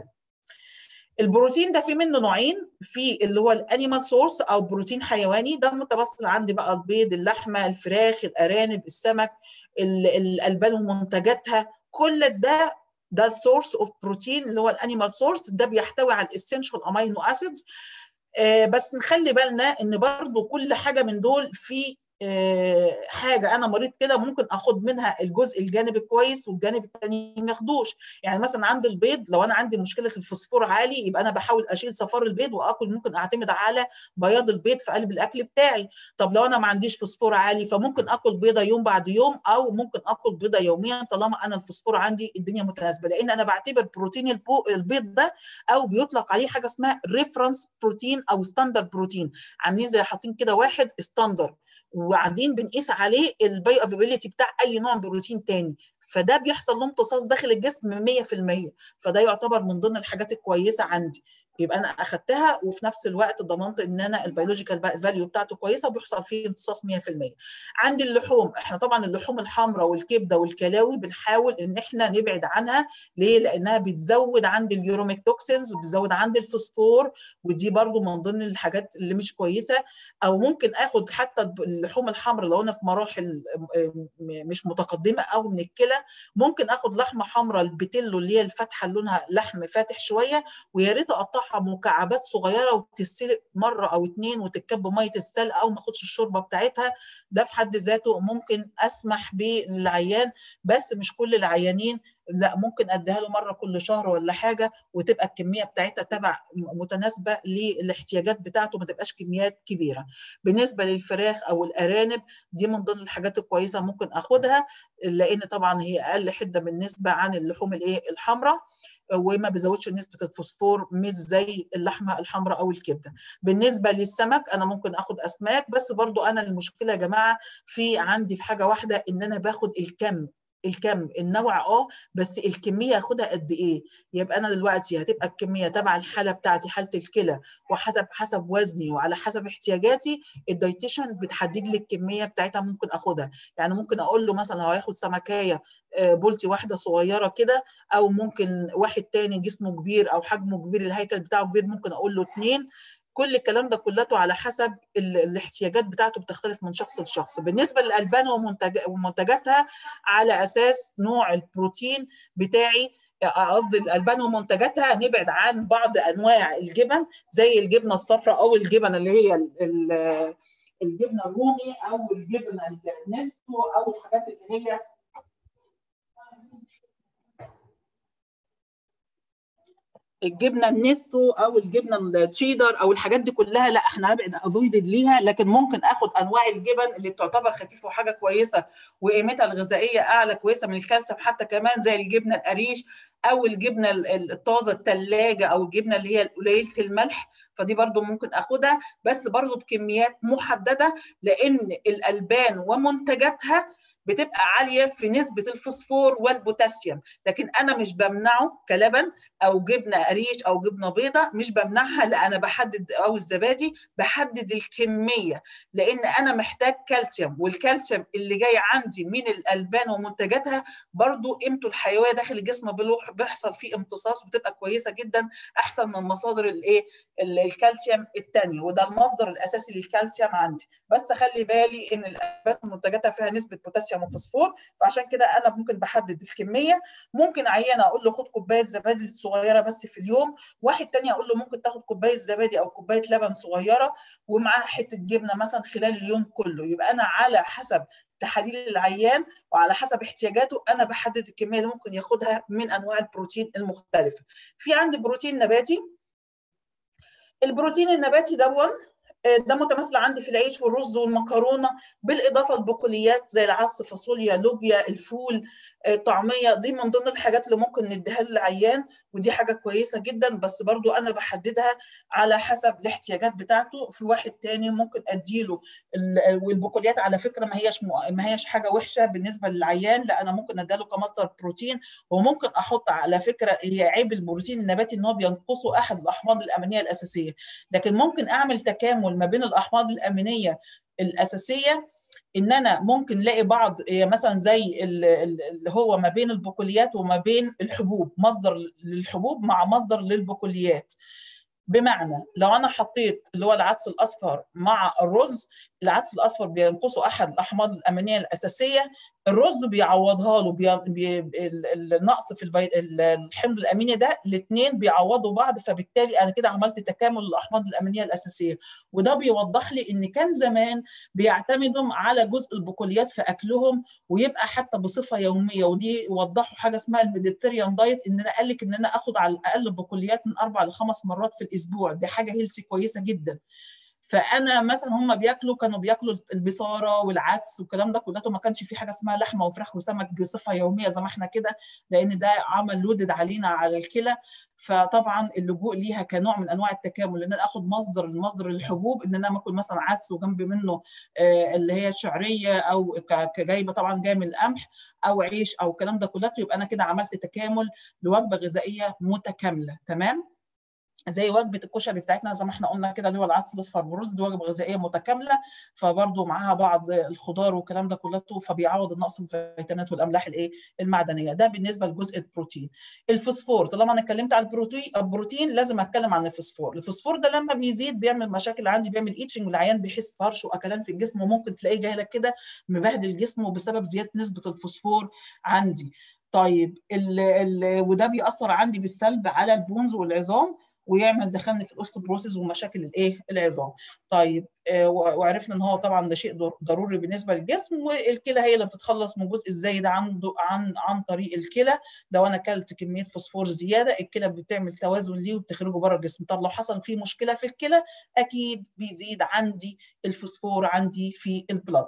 البروتين ده في منه نوعين في اللي هو الانيمال سورس او بروتين حيواني ده متبصر عندي بقى البيض اللحمه الفراخ الارانب السمك الالبان ومنتجاتها كل ده ده السورس اوف بروتين اللي هو الانيمال سورس ده بيحتوي على الاسينشال امينو اسيدز آه بس نخلي بالنا ان برضو كل حاجه من دول في حاجه انا مريض كده ممكن اخد منها الجزء الجانبي كويس والجانب الثاني ما ياخدوش يعني مثلا عند البيض لو انا عندي مشكله الفوسفور عالي يبقى انا بحاول اشيل صفار البيض واكل ممكن اعتمد على بياض البيض في قلب الاكل بتاعي طب لو انا ما عنديش فوسفور عالي فممكن اكل بيضه يوم بعد يوم او ممكن اكل بيضه يوميا طالما انا الفوسفور عندي الدنيا متناسبه لان انا بعتبر بروتين البيض ده او بيطلق عليه حاجه اسمها ريفرنس بروتين او ستاندرد بروتين عاملين زي حاطين كده واحد ستاندرد وقاعدين بنقيس عليه الباي افيبيليتي بتاع اي نوع بروتين تاني فده بيحصل له امتصاص داخل الجسم 100% فده يعتبر من ضمن الحاجات الكويسه عندي يبقى انا اخدتها وفي نفس الوقت ضمنت ان انا البيولوجيكال فاليو بتاعته كويسه وبيحصل فيه امتصاص 100% عندي اللحوم احنا طبعا اللحوم الحمراء والكبده والكلاوي بنحاول ان احنا نبعد عنها ليه لانها بتزود عندي اليوروميك توكسينز بتزود عندي الفوسفور ودي برضو من ضمن الحاجات اللي مش كويسه او ممكن اخد حتى اللحوم الحمراء لو انا في مراحل مش متقدمه او من الكلى ممكن اخد لحمه حمراء البتلو اللي هي الفاتحه لونها لحم فاتح شويه ويا ريت اقطعها مكعبات صغيره وتتسلق مره او اتنين وتتكب ميه السلق او ما اخدش الشوربه بتاعتها ده في حد ذاته ممكن اسمح بالعيان بس مش كل العيانين لا ممكن اديها له مره كل شهر ولا حاجه وتبقى الكميه بتاعتها تبع متناسبه للاحتياجات بتاعته ما تبقاش كميات كبيره بالنسبه للفراخ او الارانب دي من ضمن الحاجات الكويسه ممكن اخدها لان طبعا هي اقل حده بالنسبه عن اللحوم الايه الحمراء وما بيزودش نسبه الفوسفور مش زي اللحمه الحمراء او الكبده بالنسبه للسمك انا ممكن اخد اسماك بس برضو انا المشكله يا جماعه في عندي في حاجه واحده ان انا باخد الكم الكم النوع اه بس الكميه اخدها قد ايه يبقى انا دلوقتي هتبقى الكميه تبع الحاله بتاعتي حاله الكلى وحسب حسب وزني وعلى حسب احتياجاتي الدايتيشن بتحدد لي الكميه بتاعتها ممكن اخدها يعني ممكن اقول له مثلا هو هياخد سمكايه بولتي واحده صغيره كده او ممكن واحد تاني جسمه كبير او حجمه كبير الهيكل بتاعه كبير ممكن اقول له اثنين كل الكلام ده كلته على حسب الاحتياجات بتاعته بتختلف من شخص لشخص بالنسبه للالبان ومنتجاتها على اساس نوع البروتين بتاعي قصدي الالبان ومنتجاتها نبعد عن بعض انواع الجبن زي الجبنه الصفراء او الجبن اللي هي الجبنه الرومي او الجبنه النستو او الحاجات اللي هي الجبنه النستو او الجبنه التشيدر او الحاجات دي كلها لا احنا هبعد افويدد ليها لكن ممكن اخد انواع الجبن اللي تعتبر خفيفه وحاجه كويسه وقيمتها الغذائيه اعلى كويسه من الكالسيوم حتى كمان زي الجبنه القريش او الجبنه الطازه الثلاجه او الجبنه اللي هي قليله الملح فدي برضو ممكن اخدها بس برضو بكميات محدده لان الالبان ومنتجاتها بتبقى عاليه في نسبه الفوسفور والبوتاسيوم لكن انا مش بمنعه كلبن او جبنه قريش او جبنه بيضه مش بمنعها لا انا بحدد او الزبادي بحدد الكميه لان انا محتاج كالسيوم والكالسيوم اللي جاي عندي من الالبان ومنتجاتها برضو قيمته الحيويه داخل الجسم بيحصل فيه امتصاص وبتبقى كويسه جدا احسن من مصادر الايه الكالسيوم الثانيه وده المصدر الاساسي للكالسيوم عندي بس خلي بالي ان الالبان ومنتجاتها فيها نسبه بوتاسيوم وفوسفور فعشان كده انا ممكن بحدد الكميه ممكن عيانه اقول له خد كوبايه زبادي صغيره بس في اليوم واحد تاني اقول له ممكن تاخد كوبايه زبادي او كوبايه لبن صغيره ومعاها حته جبنه مثلا خلال اليوم كله يبقى انا على حسب تحاليل العيان وعلى حسب احتياجاته انا بحدد الكميه اللي ممكن ياخدها من انواع البروتين المختلفه في عندي بروتين نباتي البروتين النباتي دون ده متمثل عندي في العيش والرز والمكرونه بالاضافه لبقوليات زي العدس فاصوليا لوبيا الفول طعميه دي من ضمن الحاجات اللي ممكن نديها للعيان ودي حاجه كويسه جدا بس برضو انا بحددها على حسب الاحتياجات بتاعته في واحد تاني ممكن اديله والبقوليات على فكره ما هياش ما هياش حاجه وحشه بالنسبه للعيان لا انا ممكن اديله كمصدر بروتين وممكن احط على فكره هي عيب البروتين النباتي ان هو بينقصه احد الاحماض الامينيه الاساسيه لكن ممكن اعمل تكامل ما بين الاحماض الامينيه الاساسيه ان انا ممكن الاقي بعض مثلا زي اللي هو ما بين البقوليات وما بين الحبوب مصدر للحبوب مع مصدر للبقوليات بمعنى لو انا حطيت اللي هو العدس الاصفر مع الرز العدس الاصفر بينقصه احد الاحماض الامينيه الاساسيه الرز بيعوضها له بي... بي... النقص في البي... الحمض الاميني ده الاثنين بيعوضوا بعض فبالتالي انا كده عملت تكامل الاحماض الامينيه الاساسيه وده بيوضح لي ان كان زمان بيعتمدوا على جزء البقوليات في اكلهم ويبقى حتى بصفه يوميه ودي وضحوا حاجه اسمها الميديتيريان دايت ان انا قال لك ان انا اخد على الاقل بقوليات من اربع لخمس مرات في الاسبوع دي حاجه هيلسي كويسه جدا فانا مثلا هم بياكلوا كانوا بياكلوا البصاره والعدس والكلام ده كلته ما كانش في حاجه اسمها لحمه وفراخ وسمك بصفه يوميه زي ما احنا كده لان ده عمل لودد علينا على الكلى فطبعا اللجوء ليها كنوع من انواع التكامل ان انا اخد مصدر المصدر الحبوب ان انا اكل مثلا عدس وجنب منه اللي هي شعريه او كجايبه طبعا جايه من القمح او عيش او الكلام ده كلته يبقى انا كده عملت تكامل لوجبه غذائيه متكامله تمام زي وجبه الكشري بتاعتنا زي ما احنا قلنا كده اللي هو العدس الاصفر بالرز دي وجبه غذائيه متكامله فبرضه معاها بعض الخضار والكلام ده كلته فبيعوض النقص من الفيتامينات والاملاح الايه المعدنيه ده بالنسبه لجزء البروتين الفوسفور طالما انا اتكلمت على البروتين البروتين لازم اتكلم عن الفوسفور الفوسفور ده لما بيزيد بيعمل مشاكل عندي بيعمل ايتشنج والعيان بيحس بهرش واكلان في الجسم وممكن تلاقيه جاي لك كده مبهدل جسمه بسبب زياده نسبه الفوسفور عندي طيب ال ال وده بيأثر عندي بالسلب على البونز والعظام ويعمل دخلني في الاوستوبروسيس ومشاكل الايه العظام طيب آه وعرفنا ان هو طبعا ده شيء ضروري بالنسبه للجسم والكلى هي اللي بتتخلص من الجزء الزايد عنده عن عن طريق الكلى لو انا اكلت كميه فوسفور زياده الكلى بتعمل توازن ليه وبتخرجه بره الجسم طب لو حصل فيه مشكله في الكلى اكيد بيزيد عندي الفوسفور عندي في البلاد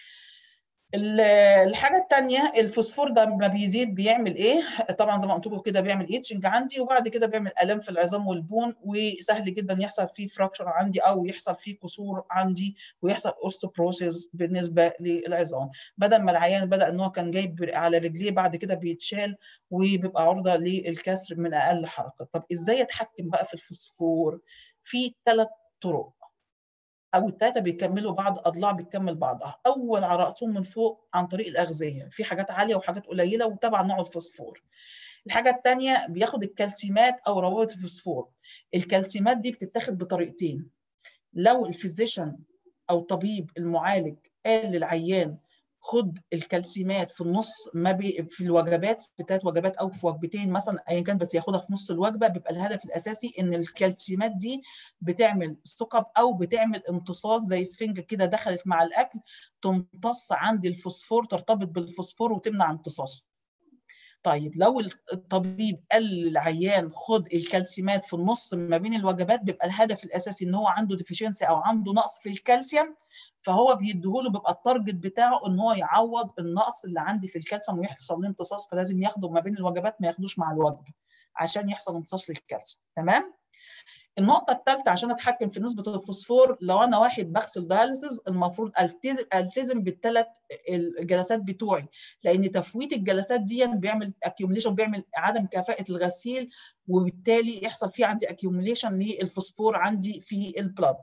الحاجه الثانيه الفوسفور ده لما بيزيد بيعمل ايه طبعا زي ما قلت لكم كده بيعمل ايتشنج عندي وبعد كده بيعمل الام في العظام والبون وسهل جدا يحصل فيه فراكشر عندي او يحصل فيه كسور عندي ويحصل اوستوبروسيس بالنسبه للعظام بدل ما العيان بدا ان هو كان جايب على رجليه بعد كده بيتشال وبيبقى عرضه للكسر من اقل حركه طب ازاي اتحكم بقى في الفوسفور في ثلاث طرق او الثلاثه بيكملوا بعض اضلاع بتكمل بعضها اول على راسهم من فوق عن طريق الاغذيه في حاجات عاليه وحاجات قليله وتبع نوع الفوسفور الحاجه الثانيه بياخد الكالسيمات او روابط الفوسفور الكالسيمات دي بتتاخد بطريقتين لو الفيزيشن او طبيب المعالج قال للعيان خد الكالسيمات في النص ما بي في الوجبات في ثلاث وجبات او في وجبتين مثلا ايا كان بس ياخدها في نص الوجبه بيبقى الهدف الاساسي ان الكالسيمات دي بتعمل ثقب او بتعمل امتصاص زي سفنجه كده دخلت مع الاكل تمتص عند الفوسفور ترتبط بالفوسفور وتمنع امتصاصه طيب لو الطبيب قال للعيان خد الكالسيمات في النص ما بين الوجبات بيبقى الهدف الاساسي ان هو عنده ديفيشنسي او عنده نقص في الكالسيوم فهو بيديهوله بيبقى التارجت بتاعه ان هو يعوض النقص اللي عندي في الكالسيوم ويحصل له امتصاص فلازم ياخده ما بين الوجبات ما ياخدوش مع الوجبه عشان يحصل امتصاص للكالسيوم تمام النقطة الثالثة عشان اتحكم في نسبة الفوسفور لو انا واحد بغسل دياليسيس المفروض التزم التزم بالثلاث الجلسات بتوعي لان تفويت الجلسات دي بيعمل اكيوميليشن بيعمل عدم كفاءة الغسيل وبالتالي يحصل فيه عندي اكيوميليشن للفوسفور عندي في البلاد.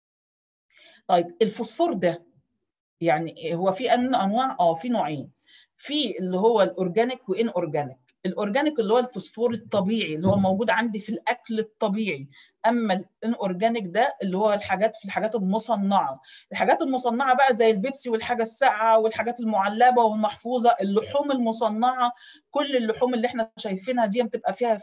طيب الفوسفور ده يعني هو في انواع اه في نوعين في اللي هو الاورجانيك وان اورجانيك الاورجانيك اللي هو الفوسفور الطبيعي اللي هو موجود عندي في الاكل الطبيعي اما الان اورجانيك ده اللي هو الحاجات في الحاجات المصنعه الحاجات المصنعه بقى زي البيبسي والحاجه الساقعه والحاجات المعلبه والمحفوظه اللحوم المصنعه كل اللحوم اللي احنا شايفينها دي بتبقى فيها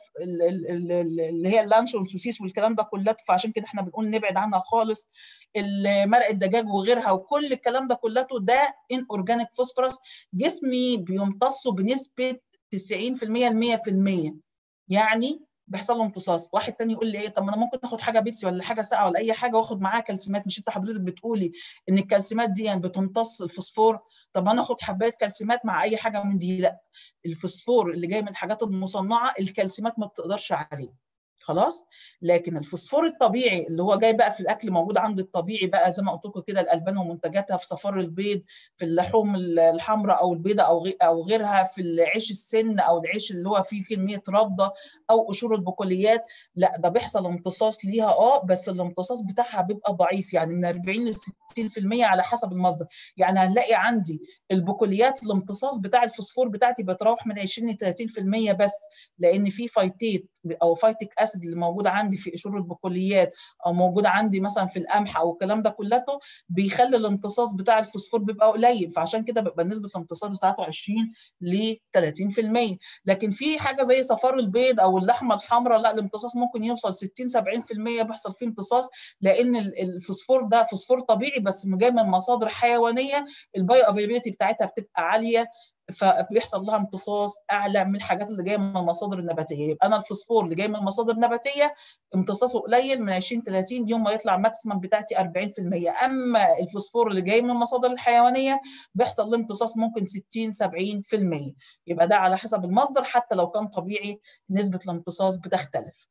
اللي هي اللانشون والسوسيس والكلام ده كله فعشان كده احنا بنقول نبعد عنها خالص مرق الدجاج وغيرها وكل الكلام ده كلته ده ان اورجانيك فوسفورس جسمي بيمتصه بنسبه 90% ل 100% يعني بيحصل له امتصاص واحد تاني يقول لي ايه طب ما انا ممكن اخد حاجه بيبسي ولا حاجه ساقعه ولا اي حاجه واخد معاها كالسيمات مش انت حضرتك بتقولي ان الكالسيمات دي يعني بتمتص الفوسفور طب ما انا اخد حبايه كالسيمات مع اي حاجه من دي لا الفوسفور اللي جاي من الحاجات المصنعه الكالسيمات ما بتقدرش عليه خلاص لكن الفوسفور الطبيعي اللي هو جاي بقى في الاكل موجود عند الطبيعي بقى زي ما قلت لكم كده الالبان ومنتجاتها في صفار البيض في اللحوم الحمراء او البيضاء او او غيرها في العيش السن او العيش اللي هو فيه كميه رده او قشور البقوليات لا ده بيحصل امتصاص ليها اه بس الامتصاص بتاعها بيبقى ضعيف يعني من 40 ل 60% على حسب المصدر يعني هنلاقي عندي البقوليات الامتصاص بتاع الفوسفور بتاعتي بيتراوح من 20 ل 30% بس لان في فايتيت او فايتيك اسيد اللي موجود عندي في قشور البقوليات او موجود عندي مثلا في القمح او الكلام ده كلته بيخلي الامتصاص بتاع الفوسفور بيبقى قليل فعشان كده بيبقى نسبه الامتصاص بتاعته 20 ل 30% لكن في حاجه زي صفار البيض او اللحمه الحمراء لا الامتصاص ممكن يوصل 60 70% بيحصل فيه امتصاص لان الفوسفور ده فوسفور طبيعي بس جاي من مصادر حيوانيه البايو افيلابيلتي بتاعتها بتبقى عاليه فبيحصل لها امتصاص اعلى من الحاجات اللي جايه من المصادر النباتيه يبقى انا الفوسفور اللي جاي من مصادر نباتيه امتصاصه قليل من 20 30 يوم ما يطلع ماكسيمم بتاعتي 40% اما الفوسفور اللي جاي من المصادر الحيوانيه بيحصل له امتصاص ممكن 60 70% يبقى ده على حسب المصدر حتى لو كان طبيعي نسبه الامتصاص بتختلف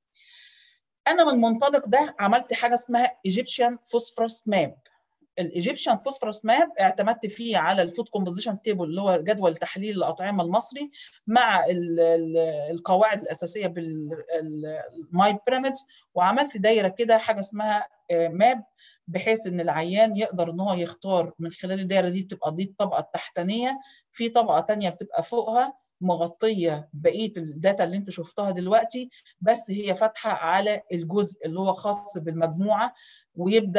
انا من المنطلق ده عملت حاجه اسمها ايجيبشن فوسفورس ماب الايجيبشن فوسفورس ماب اعتمدت فيه على الفود كومبوزيشن تيبل اللي هو جدول تحليل الاطعمه المصري مع ال ال القواعد الاساسيه بالماي بيراميدز وعملت دايره كده حاجه اسمها ماب بحيث ان العيان يقدر ان هو يختار من خلال الدايره دي تبقى دي الطبقه التحتانيه في طبقه ثانيه بتبقى فوقها مغطيه بقيه الداتا اللي انتوا شفتوها دلوقتي بس هي فاتحه على الجزء اللي هو خاص بالمجموعه ويبدا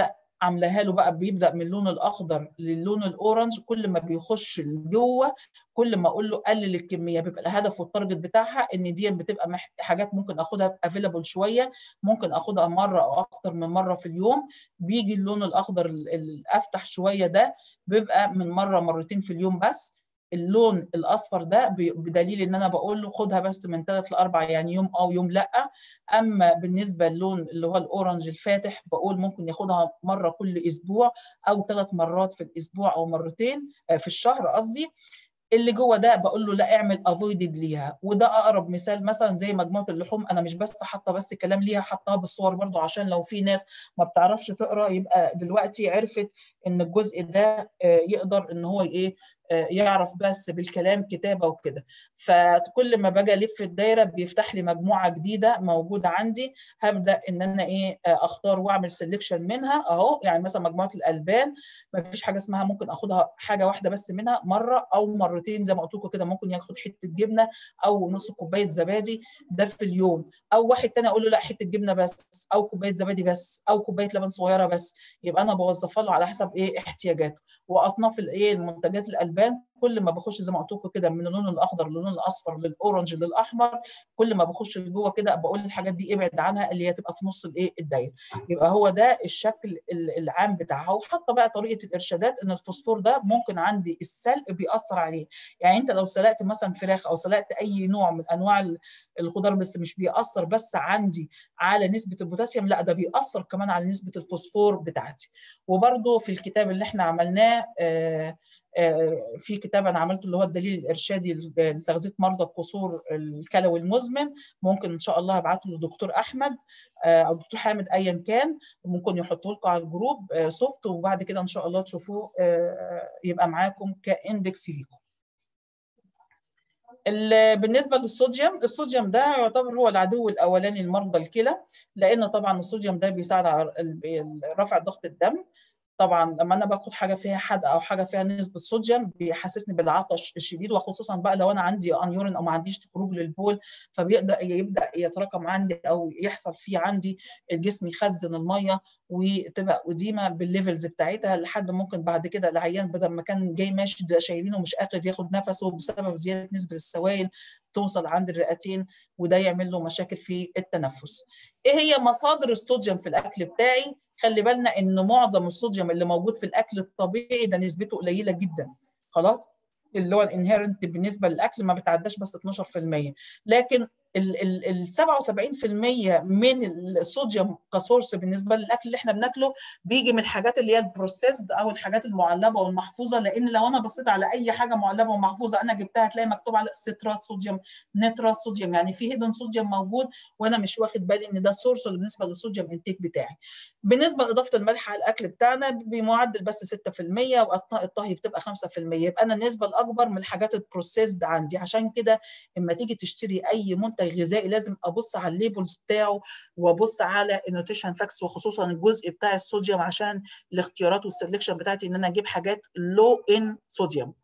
عاملاها له بقى بيبدا من اللون الاخضر للون الاورنج كل ما بيخش لجوه كل ما اقول له قلل الكميه بيبقى الهدف والتارجت بتاعها ان دي بتبقى محت... حاجات ممكن اخدها افيلابل شويه ممكن اخدها مره او اكتر من مره في اليوم بيجي اللون الاخضر الافتح شويه ده بيبقى من مره مرتين في اليوم بس اللون الاصفر ده بدليل ان انا بقول له خدها بس من ثلاث لاربع يعني يوم او يوم لا اما بالنسبه للون اللي هو الاورنج الفاتح بقول ممكن ياخدها مره كل اسبوع او ثلاث مرات في الاسبوع او مرتين في الشهر قصدي اللي جوه ده بقول له لا اعمل افويدد ليها وده اقرب مثال مثلا زي مجموعه اللحوم انا مش بس حاطه بس كلام ليها حطها بالصور برضو عشان لو في ناس ما بتعرفش تقرا يبقى دلوقتي عرفت ان الجزء ده يقدر ان هو ايه يعرف بس بالكلام كتابه وكده فكل ما باجي الف الدايره بيفتح لي مجموعه جديده موجوده عندي هبدا ان انا ايه اختار واعمل سelection منها اهو يعني مثلا مجموعه الالبان ما فيش حاجه اسمها ممكن اخدها حاجه واحده بس منها مره او مرتين زي ما قلت لكم كده ممكن ياخد حته جبنه او نص كوبايه زبادي ده في اليوم او واحد تاني اقول له لا حته جبنه بس او كوبايه زبادي بس او كوبايه لبن صغيره بس يبقى انا بوظفها له على حسب ايه احتياجاته واصناف الايه المنتجات الالبان كل ما بخش زي ما قلت لكم كده من اللون الاخضر للون الاصفر للاورنج للاحمر كل ما بخش لجوه كده بقول الحاجات دي ابعد عنها اللي هي تبقى في نص الايه الدايره يبقى هو ده الشكل العام بتاعها وحاطه بقى طريقه الارشادات ان الفوسفور ده ممكن عندي السلق بيأثر عليه يعني انت لو سلقت مثلا فراخ او سلقت اي نوع من انواع الخضار بس مش بيأثر بس عندي على نسبه البوتاسيوم لا ده بيأثر كمان على نسبه الفوسفور بتاعتي وبرده في الكتاب اللي احنا عملناه آه في كتاب انا عملته اللي هو الدليل الارشادي لتغذيه مرضى القصور الكلوي المزمن ممكن ان شاء الله ابعته للدكتور احمد او الدكتور حامد ايا كان ممكن يحطه لكم على الجروب سوفت وبعد كده ان شاء الله تشوفوه يبقى معاكم كاندكس ليكم بالنسبه للصوديوم الصوديوم ده يعتبر هو العدو الاولاني لمرضى الكلى لان طبعا الصوديوم ده بيساعد على رفع ضغط الدم طبعا لما انا باخد حاجه فيها حدقه او حاجه فيها نسبه صوديوم بيحسسني بالعطش الشديد وخصوصا بقى لو انا عندي انيورين او ما عنديش خروج للبول فبيبدا يبدا يتراكم عندي او يحصل فيه عندي الجسم يخزن الميه وتبقى اديمه بالليفلز بتاعتها لحد ممكن بعد كده العيان بدل ما كان جاي ماشي ده شايلينه ومش قادر ياخد نفسه بسبب زياده نسبه السوائل توصل عند الرئتين وده يعمل له مشاكل في التنفس. ايه هي مصادر الصوديوم في الاكل بتاعي؟ خلي بالنا ان معظم الصوديوم اللي موجود في الاكل الطبيعي ده نسبته قليله جدا خلاص اللي هو الانهيرنت بالنسبه للاكل ما بتعداش بس 12% لكن ال ال 77% من الصوديوم كسورس بالنسبه للاكل اللي احنا بناكله بيجي من الحاجات اللي هي البروسيسد او الحاجات المعلبه والمحفوظه لان لو انا بصيت على اي حاجه معلبه ومحفوظه انا جبتها هتلاقي مكتوب على سترات صوديوم نترات صوديوم يعني في هيدن صوديوم موجود وانا مش واخد بالي ان ده سورس بالنسبه للصوديوم انتيك بتاعي. بالنسبه لاضافه الملح على الاكل بتاعنا بمعدل بس 6% واثناء الطهي بتبقى 5% يبقى انا النسبه الاكبر من الحاجات البروسيسد عندي عشان كده اما تيجي تشتري اي منتج غذائي لازم ابص على الليبلز بتاعه وابص على النوتيشن فاكس وخصوصا الجزء بتاع الصوديوم عشان الاختيارات والسلكشن بتاعتي ان انا اجيب حاجات لو ان صوديوم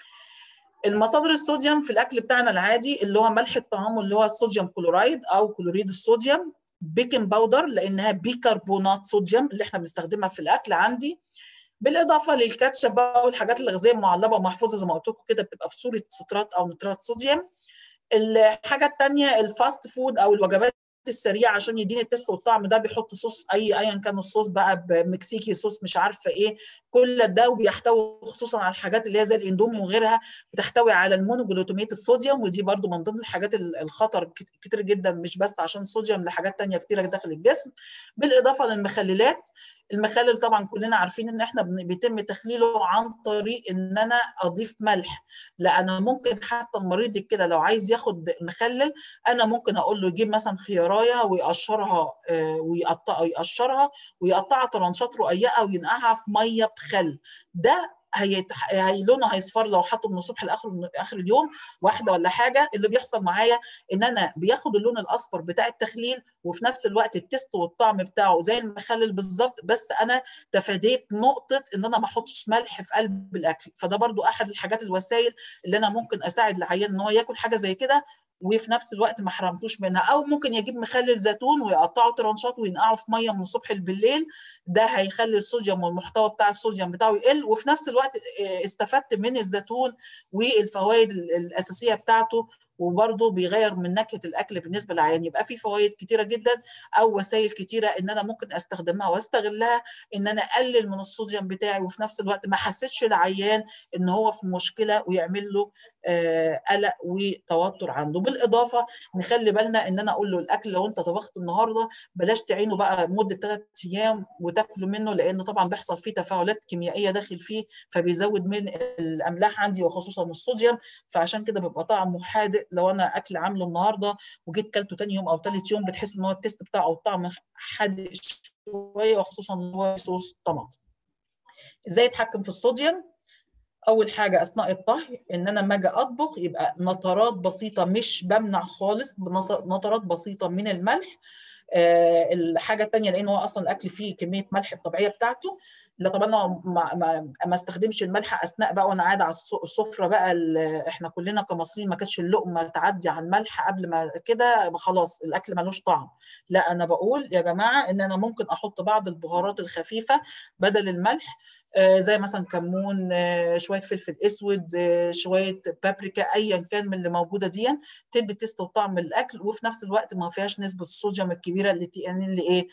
المصادر الصوديوم في الاكل بتاعنا العادي اللي هو ملح الطعام اللي هو الصوديوم كلورايد او كلوريد الصوديوم بيكنج باودر لانها بيكربونات صوديوم اللي احنا بنستخدمها في الاكل عندي بالاضافه للكاتشب والحاجات الغذائيه المعلبه ومحفوظه زي ما قلت لكم كده بتبقى في صوره سترات او نترات صوديوم الحاجه الثانيه الفاست فود او الوجبات السريعه عشان يديني التست والطعم ده بيحط صوص اي ايا كان الصوص بقى بمكسيكي صوص مش عارفه ايه كل ده وبيحتوي خصوصا على الحاجات اللي هي زي الاندومي وغيرها بتحتوي على المونوجلوتاميت الصوديوم ودي برده من ضمن الحاجات الخطر كتير جدا مش بس عشان الصوديوم لحاجات ثانيه كتيره داخل الجسم بالاضافه للمخللات المخلل طبعا كلنا عارفين ان احنا بيتم تخليله عن طريق ان انا اضيف ملح لا انا ممكن حتى المريض كده لو عايز ياخد مخلل انا ممكن اقول له يجيب مثلا خيارايه ويقشرها ويقطع يقشرها ويقطعها طرنشات رقيقه وينقعها في ميه بخل ده هي هي لونه هيصفر لو حطه من الصبح لاخر اخر اليوم واحده ولا حاجه اللي بيحصل معايا ان انا بياخد اللون الاصفر بتاع التخليل وفي نفس الوقت التست والطعم بتاعه زي المخلل بالظبط بس انا تفاديت نقطه ان انا ما احطش ملح في قلب الاكل فده برضو احد الحاجات الوسائل اللي انا ممكن اساعد العيان ان هو ياكل حاجه زي كده وفي نفس الوقت ما حرمتوش منها او ممكن يجيب مخلل زيتون ويقطعه ترانشات وينقعه في ميه من الصبح لبالليل ده هيخلي الصوديوم والمحتوى بتاع الصوديوم بتاعه يقل وفي نفس الوقت استفدت من الزيتون والفوائد الاساسيه بتاعته وبرضه بيغير من نكهه الاكل بالنسبه للعيان يبقى في فوائد كتيره جدا او وسائل كتيره ان انا ممكن استخدمها واستغلها ان انا اقلل من الصوديوم بتاعي وفي نفس الوقت ما حسيتش العيان ان هو في مشكله ويعمل له قلق وتوتر عنده بالاضافه نخلي بالنا ان انا اقول له الاكل لو انت طبخت النهارده بلاش تعينه بقى مده ثلاث ايام وتاكله منه لان طبعا بيحصل فيه تفاعلات كيميائيه داخل فيه فبيزود من الاملاح عندي وخصوصا الصوديوم فعشان كده بيبقى طعمه حادق لو انا اكل عامله النهارده وجيت كلته ثاني يوم او ثالث يوم بتحس ان هو التيست بتاعه او الطعم حادق شويه وخصوصا ان هو صوص طماطم ازاي اتحكم في الصوديوم اول حاجه اثناء الطهي ان انا لما اجي اطبخ يبقى نطرات بسيطه مش بمنع خالص نطرات بسيطه من الملح آه الحاجه الثانيه لان هو اصلا الاكل فيه كميه ملح الطبيعيه بتاعته لا طبعا ما, ما, ما استخدمش الملح اثناء بقى وانا قاعده على السفره بقى احنا كلنا كمصريين ما كانتش اللقمه تعدي على الملح قبل ما كده خلاص الاكل ملوش طعم لا انا بقول يا جماعه ان انا ممكن احط بعض البهارات الخفيفه بدل الملح زي مثلا كمون شويه فلفل اسود شويه بابريكا ايا كان من اللي موجوده دي تدي تيست وطعم الاكل وفي نفس الوقت ما فيهاش نسبه الصوديوم الكبيره اللي يعني اللي ايه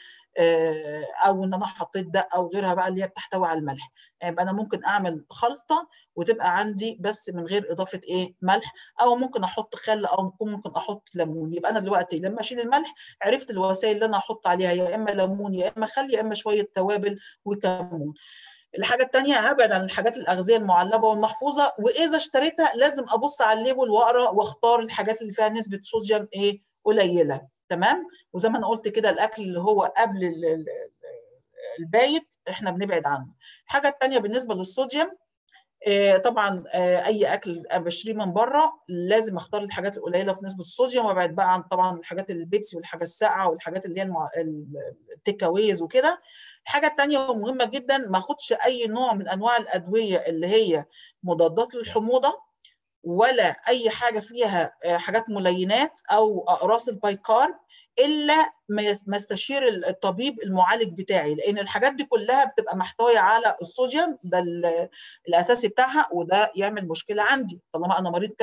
او ان انا حطيت ده او غيرها بقى اللي هي بتحتوي على الملح يعني يبقى انا ممكن اعمل خلطه وتبقى عندي بس من غير اضافه ايه ملح او ممكن احط خل او ممكن احط ليمون يبقى انا دلوقتي لما اشيل الملح عرفت الوسائل اللي انا احط عليها يا اما ليمون يا اما خل يا اما شويه توابل وكمون الحاجه الثانيه هبعد عن الحاجات الاغذيه المعلبه والمحفوظه واذا اشتريتها لازم ابص على الليبل واقرا واختار الحاجات اللي فيها نسبه صوديوم ايه قليله تمام وزي ما انا قلت كده الاكل اللي هو قبل البايت احنا بنبعد عنه الحاجه الثانيه بالنسبه للصوديوم طبعا اي اكل بشتريه من بره لازم اختار الحاجات القليله في نسبه الصوديوم وابعد بقى عن طبعا الحاجات البيبسي والحاجه الساقعه والحاجات اللي هي التيك اويز وكده الحاجه الثانيه ومهمه جدا ما اخدش اي نوع من انواع الادويه اللي هي مضادات للحموضه ولا اي حاجه فيها حاجات ملينات او اقراص البايكارب الا ما استشير الطبيب المعالج بتاعي لان الحاجات دي كلها بتبقى محتويه على الصوديوم ده الاساسي بتاعها وده يعمل مشكله عندي طالما انا مريض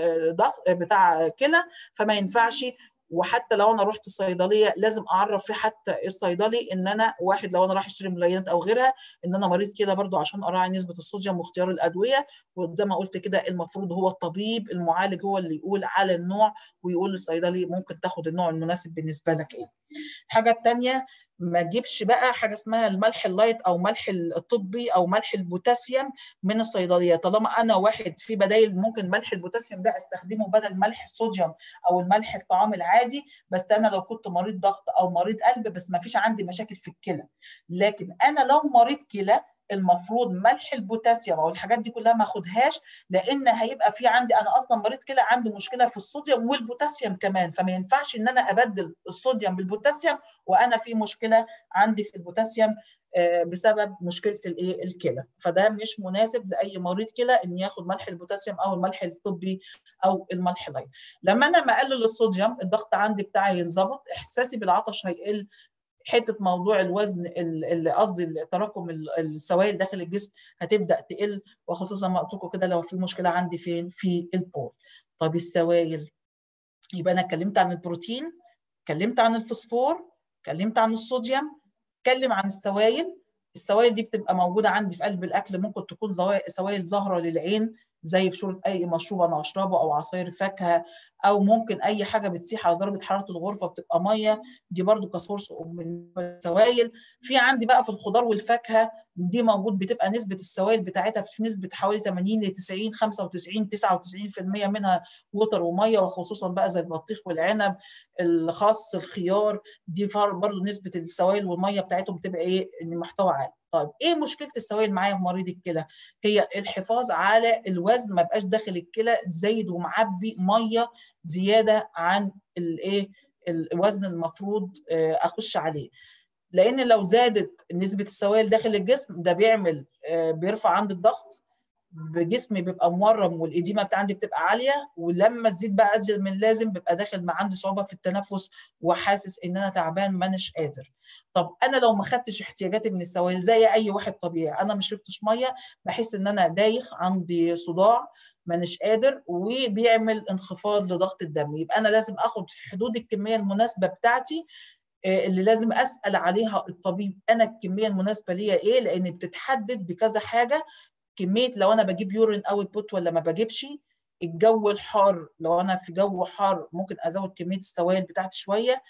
ضغط بتاع كلى فما ينفعش وحتى لو انا رحت الصيدليه لازم اعرف في حتى الصيدلي ان انا واحد لو انا رايح اشتري ملينات او غيرها ان انا مريض كده برضو عشان اراعي نسبه الصوديوم واختيار الادويه وزي ما قلت كده المفروض هو الطبيب المعالج هو اللي يقول على النوع ويقول للصيدلي ممكن تاخد النوع المناسب بالنسبه لك ايه. الحاجه الثانيه ما تجيبش بقى حاجه اسمها الملح اللايت او ملح الطبي او ملح البوتاسيوم من الصيدليه طالما انا واحد في بدايل ممكن ملح البوتاسيوم ده استخدمه بدل ملح الصوديوم او الملح الطعام العادي بس انا لو كنت مريض ضغط او مريض قلب بس ما فيش عندي مشاكل في الكلى لكن انا لو مريض كلى المفروض ملح البوتاسيوم او الحاجات دي كلها ما اخدهاش لان هيبقى في عندي انا اصلا مريض كلى عندي مشكله في الصوديوم والبوتاسيوم كمان فما ينفعش ان انا ابدل الصوديوم بالبوتاسيوم وانا في مشكله عندي في البوتاسيوم بسبب مشكله الايه الكلى فده مش مناسب لاي مريض كلى ان ياخد ملح البوتاسيوم او الملح الطبي او الملح اللايت لما انا ما اقلل الصوديوم الضغط عندي بتاعي ينظبط احساسي بالعطش هيقل حته موضوع الوزن اللي قصدي تراكم السوائل داخل الجسم هتبدا تقل وخصوصا ما قلت لكم كده لو في مشكله عندي فين في البول طب السوائل يبقى انا اتكلمت عن البروتين اتكلمت عن الفوسفور اتكلمت عن الصوديوم اتكلم عن السوائل السوائل دي بتبقى موجوده عندي في قلب الاكل ممكن تكون سوائل ظاهره للعين زي في شوربه اي مشروب انا اشربه او عصير فاكهه او ممكن اي حاجه بتسيح على درجه حراره الغرفه بتبقى ميه دي برده كسورس من السوائل في عندي بقى في الخضار والفاكهه دي موجود بتبقى نسبه السوائل بتاعتها في نسبه حوالي 80 ل 90 95 99% منها ووتر وميه وخصوصا بقى زي البطيخ والعنب الخس الخيار دي برضه نسبه السوائل والميه بتاعتهم بتبقى ايه محتوى عالي طيب ايه مشكله السوائل معايا في مريض الكلى هي الحفاظ على الوزن ما بقاش داخل الكلى زايد ومعبي ميه زياده عن الايه الوزن المفروض اخش عليه لان لو زادت نسبه السوائل داخل الجسم ده بيعمل بيرفع عندي الضغط بجسمي بيبقى مورم والاديمه بتاع عندي بتبقى عاليه ولما تزيد بقى ازيد من اللازم بيبقى داخل مع عندي صعوبه في التنفس وحاسس ان انا تعبان مانيش قادر طب انا لو ما خدتش احتياجاتي من السوائل زي اي واحد طبيعي انا ما شربتش ميه بحس ان انا دايخ عندي صداع مانيش قادر وبيعمل انخفاض لضغط الدم يبقى انا لازم اخد في حدود الكميه المناسبه بتاعتي اللي لازم اسال عليها الطبيب انا الكميه المناسبه ليا ايه لان بتتحدد بكذا حاجه كميه لو انا بجيب يورين اوت بوت ولا ما بجيبش الجو الحار لو انا في جو حار ممكن ازود كميه السوائل بتاعتي شويه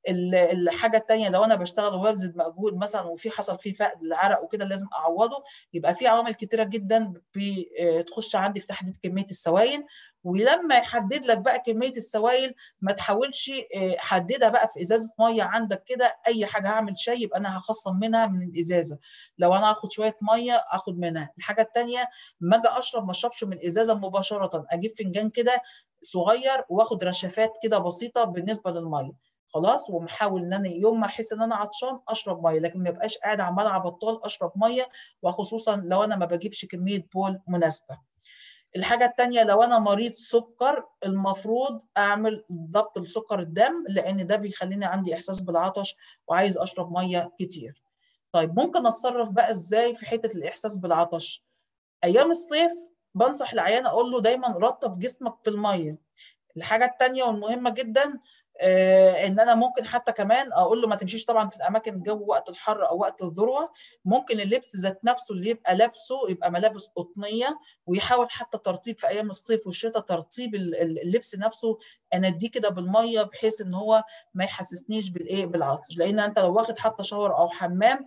الحاجه الثانيه لو انا بشتغل وببذل مجهود مثلا وفي حصل فيه فقد العرق وكده لازم اعوضه يبقى في عوامل كتيره جدا بتخش عندي في تحديد كميه السوائل ولما يحدد لك بقى كميه السوائل ما تحاولش حددها بقى في ازازه ميه عندك كده اي حاجه هعمل شاي يبقى انا هخصم منها من الازازه لو انا هاخد شويه ميه اخد منها الحاجه الثانيه ما اجي اشرب ما اشربش من الازازه مباشره اجيب فنجان كده صغير واخد رشفات كده بسيطه بالنسبه للميه خلاص ومحاول ان انا يوم ما احس ان انا عطشان اشرب ميه لكن ما يبقاش قاعد عمال على بطال اشرب ميه وخصوصا لو انا ما بجيبش كميه بول مناسبه الحاجة التانية لو أنا مريض سكر المفروض أعمل ضبط لسكر الدم لأن ده بيخليني عندي إحساس بالعطش وعايز أشرب مية كتير. طيب ممكن أتصرف بقى إزاي في حتة الإحساس بالعطش؟ أيام الصيف بنصح العيان أقول له دايما رطب جسمك بالمية. الحاجة التانية والمهمة جدا آه ان انا ممكن حتى كمان اقول له ما تمشيش طبعا في الاماكن الجو وقت الحر او وقت الذروه ممكن اللبس ذات نفسه اللي يبقى لابسه يبقى ملابس قطنيه ويحاول حتى ترطيب في ايام الصيف والشتاء ترطيب اللبس نفسه انديه كده بالميه بحيث ان هو ما يحسسنيش بالايه بالعطش لان انت لو واخد حتى شاور او حمام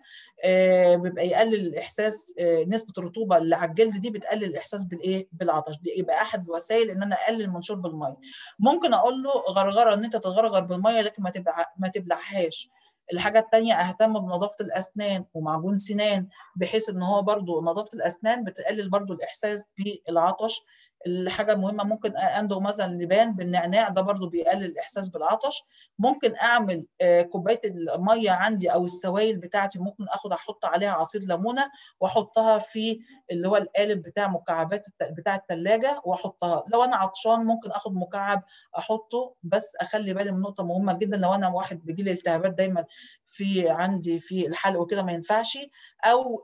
آه بيبقى يقلل الاحساس آه نسبه الرطوبه اللي على الجلد دي بتقلل الاحساس بالايه بالعطش دي يبقى احد الوسائل ان انا اقلل من شرب الميه ممكن اقول له غرغره ان انت تغرغر بالميه لكن ما تبلع ما تبلعهاش الحاجة التانية أهتم بنظافة الأسنان ومعجون سنان بحيث إن هو برضو نظافة الأسنان بتقلل برضو الإحساس بالعطش الحاجة المهمة ممكن أندغ مثلا لبان بالنعناع ده برضو بيقلل الإحساس بالعطش ممكن أعمل كوباية المية عندي أو السوائل بتاعتي ممكن أخد أحط عليها عصير ليمونة وأحطها في اللي هو القالب بتاع مكعبات بتاع التلاجة وأحطها لو أنا عطشان ممكن أخد مكعب أحطه بس أخلي بالي من نقطة مهمة جدا لو أنا واحد بيجيلي التهابات دايما في عندي في الحلق وكده ما ينفعش او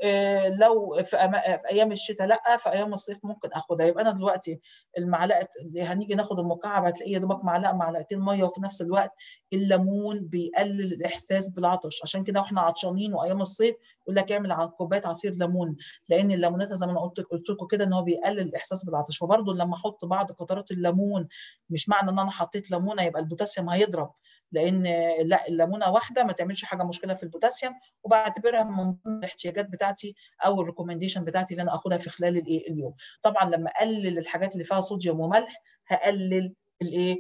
لو في ايام الشتاء لا في ايام الصيف ممكن اخدها يبقى انا دلوقتي المعلقه اللي هنيجي ناخد المكعب هتلاقيه يا دوبك معلقه معلقتين ميه وفي نفس الوقت الليمون بيقلل الاحساس بالعطش عشان كده واحنا عطشانين وايام الصيف يقول لك اعمل كوبايه عصير ليمون لان الليمونات زي ما انا قلت قلت لكم كده ان هو بيقلل الاحساس بالعطش فبرضه لما احط بعض قطرات الليمون مش معنى ان انا حطيت ليمونه يبقى البوتاسيوم هيضرب لان لا الليمونه واحده ما تعملش حاجه مشكله في البوتاسيوم وبعتبرها من ضمن الاحتياجات بتاعتي او الريكومنديشن بتاعتي اللي انا اخدها في خلال الايه اليوم طبعا لما اقلل الحاجات اللي فيها صوديوم وملح هقلل الايه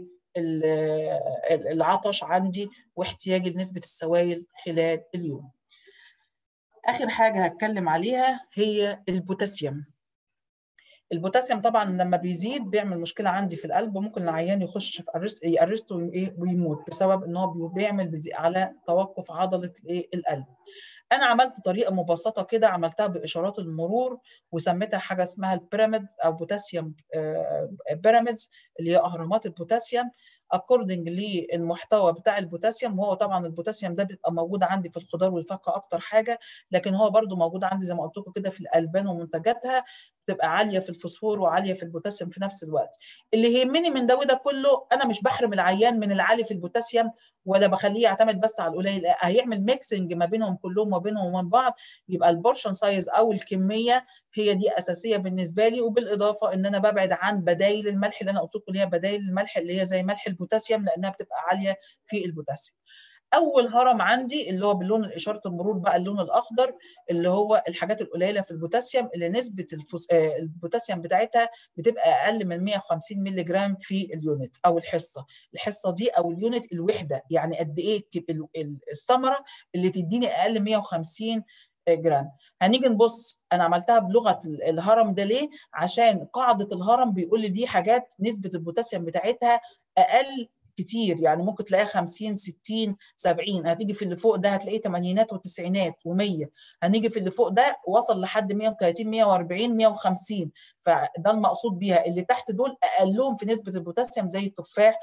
العطش عندي واحتياجي لنسبه السوائل خلال اليوم اخر حاجه هتكلم عليها هي البوتاسيوم البوتاسيوم طبعا لما بيزيد بيعمل مشكله عندي في القلب وممكن العيان يخش في ارست يارست ويموت بسبب ان هو بيعمل على توقف عضله الايه القلب انا عملت طريقه مبسطه كده عملتها باشارات المرور وسميتها حاجه اسمها البيراميد او بوتاسيوم بيراميدز اللي هي اهرامات البوتاسيوم اكوردنج للمحتوى بتاع البوتاسيوم وهو طبعا البوتاسيوم ده بيبقى موجود عندي في الخضار والفاكهه اكتر حاجه لكن هو برده موجود عندي زي ما قلت لكم كده في الالبان ومنتجاتها بتبقى عاليه في الفوسفور وعاليه في البوتاسيوم في نفس الوقت اللي يهمني من ده وده كله انا مش بحرم العيان من العالي في البوتاسيوم ولا بخليه يعتمد بس على القليل هيعمل ميكسنج ما بينهم كلهم وبينهم وبين بعض يبقى البورشن سايز او الكميه هي دي اساسيه بالنسبه لي وبالاضافه ان انا ببعد عن بدائل الملح اللي انا قلت لكم اللي هي بدائل الملح اللي هي زي ملح البوتاسيوم لانها بتبقى عاليه في البوتاسيوم اول هرم عندي اللي هو باللون الاشاره المرور بقى اللون الاخضر اللي هو الحاجات القليله في البوتاسيوم اللي نسبه الفوس... آه البوتاسيوم بتاعتها بتبقى اقل من 150 مللي جرام في اليونت او الحصه الحصه دي او اليونت الوحده يعني قد ايه الثمره اللي تديني اقل 150 جرام هنيجي نبص انا عملتها بلغه الهرم ده ليه عشان قاعده الهرم بيقول لي دي حاجات نسبه البوتاسيوم بتاعتها اقل كتير يعني ممكن تلاقيها 50 60 70 هتيجي في اللي فوق ده هتلاقيه ثمانينات وتسعينات و100 هنيجي في اللي فوق ده وصل لحد 130 140 150 فده المقصود بيها اللي تحت دول اقلهم في نسبه البوتاسيوم زي التفاح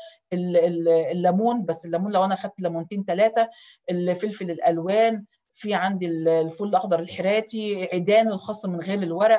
الليمون بس الليمون لو انا خدت ليمونتين ثلاثه الفلفل الالوان في عندي الفول الاخضر الحراتي عيدان الخاص من غير الورق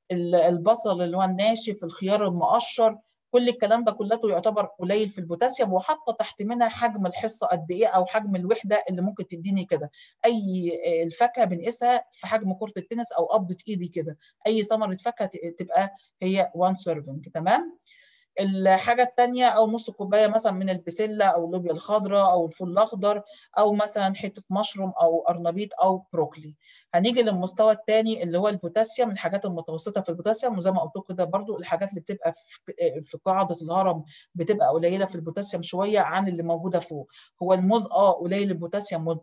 البصل اللي هو الناشف الخيار المقشر كل الكلام ده كله يعتبر قليل في البوتاسيوم وحاطه تحت منها حجم الحصه قد ايه او حجم الوحده اللي ممكن تديني كده اي الفاكهه بنقيسها في حجم كره التنس او قبضه ايدي كده اي ثمره فاكهه تبقى هي 1 سيرفنج تمام الحاجه الثانيه او نص كوبايه مثلا من البسله او اللوبيا الخضراء او الفول الاخضر او مثلا حته مشروم او قرنبيط او بروكلي هنيجي للمستوى الثاني اللي هو البوتاسيوم الحاجات المتوسطه في البوتاسيوم وزي ما قلت لكم كده برضو الحاجات اللي بتبقى في قاعده الهرم بتبقى قليله في البوتاسيوم شويه عن اللي موجوده فوق هو الموز اه قليل البوتاسيوم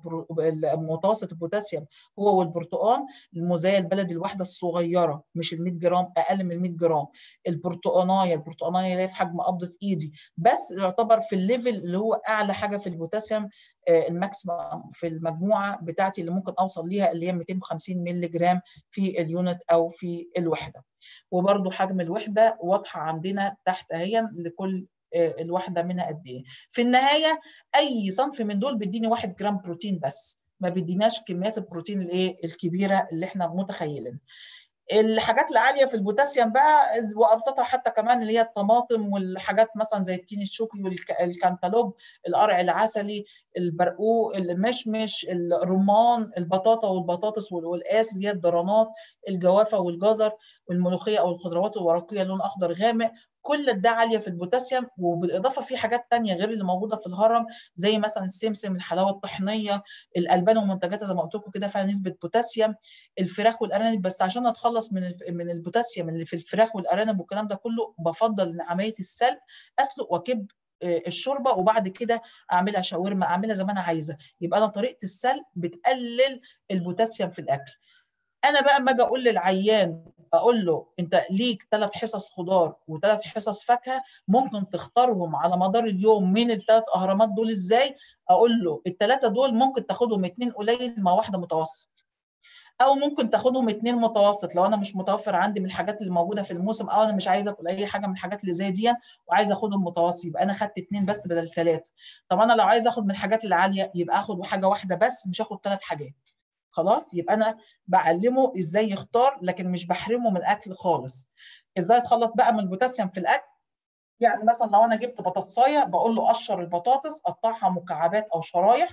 متوسط البوتاسيوم هو والبرتقال الموزايه البلدي الواحده الصغيره مش ال 100 جرام اقل من 100 جرام البرتقانايه البرتقانايه في حجم قبضه ايدي بس يعتبر في الليفل اللي هو اعلى حاجه في البوتاسيوم الماكسيمم في المجموعه بتاعتي اللي ممكن اوصل ليها اللي هي 250 مللي جرام في اليونت او في الوحده وبرده حجم الوحده واضحه عندنا تحت اهي لكل الواحده منها قد ايه في النهايه اي صنف من دول بيديني 1 جرام بروتين بس ما بيديناش كميات البروتين الايه الكبيره اللي احنا متخيلينها الحاجات العاليه في البوتاسيوم بقى وابسطها حتى كمان اللي هي الطماطم والحاجات مثلا زي التين الشوكي والكانتالوب القرع العسلي البرقوق المشمش الرمان البطاطا والبطاطس والقلقاس اللي هي الدرانات الجوافه والجزر والملوخيه او الخضروات الورقيه لون اخضر غامق كل ده عاليه في البوتاسيوم وبالاضافه في حاجات تانية غير اللي موجوده في الهرم زي مثلا السمسم الحلاوه الطحينيه الالبان ومنتجاتها زي ما قلت لكم كده فيها نسبه بوتاسيوم الفراخ والارانب بس عشان اتخلص من من البوتاسيوم اللي في الفراخ والارانب والكلام ده كله بفضل ان عمليه السلق اسلق واكب الشوربه وبعد كده اعملها شاورما اعملها زي ما انا عايزه يبقى انا طريقه السلق بتقلل البوتاسيوم في الاكل انا بقى اما اجي اقول للعيان اقول له انت ليك ثلاث حصص خضار وثلاث حصص فاكهه ممكن تختارهم على مدار اليوم من الثلاث اهرامات دول ازاي اقول له الثلاثه دول ممكن تاخدهم اثنين قليل مع واحده متوسط او ممكن تاخدهم اتنين متوسط لو انا مش متوفر عندي من الحاجات اللي موجوده في الموسم او انا مش عايزه اكل اي حاجه من الحاجات اللي زي دي وعايزه اخدهم متوسط يبقى انا خدت اتنين بس بدل ثلاثه طب انا لو عايزه اخد من الحاجات اللي عاليه يبقى اخد حاجه واحده بس مش هاخد ثلاث حاجات خلاص يبقى انا بعلمه ازاي يختار لكن مش بحرمه من الاكل خالص ازاي اتخلص بقى من البوتاسيوم في الاكل يعني مثلا لو انا جبت بطاطسايه بقول له قشر البطاطس قطعها مكعبات او شرايح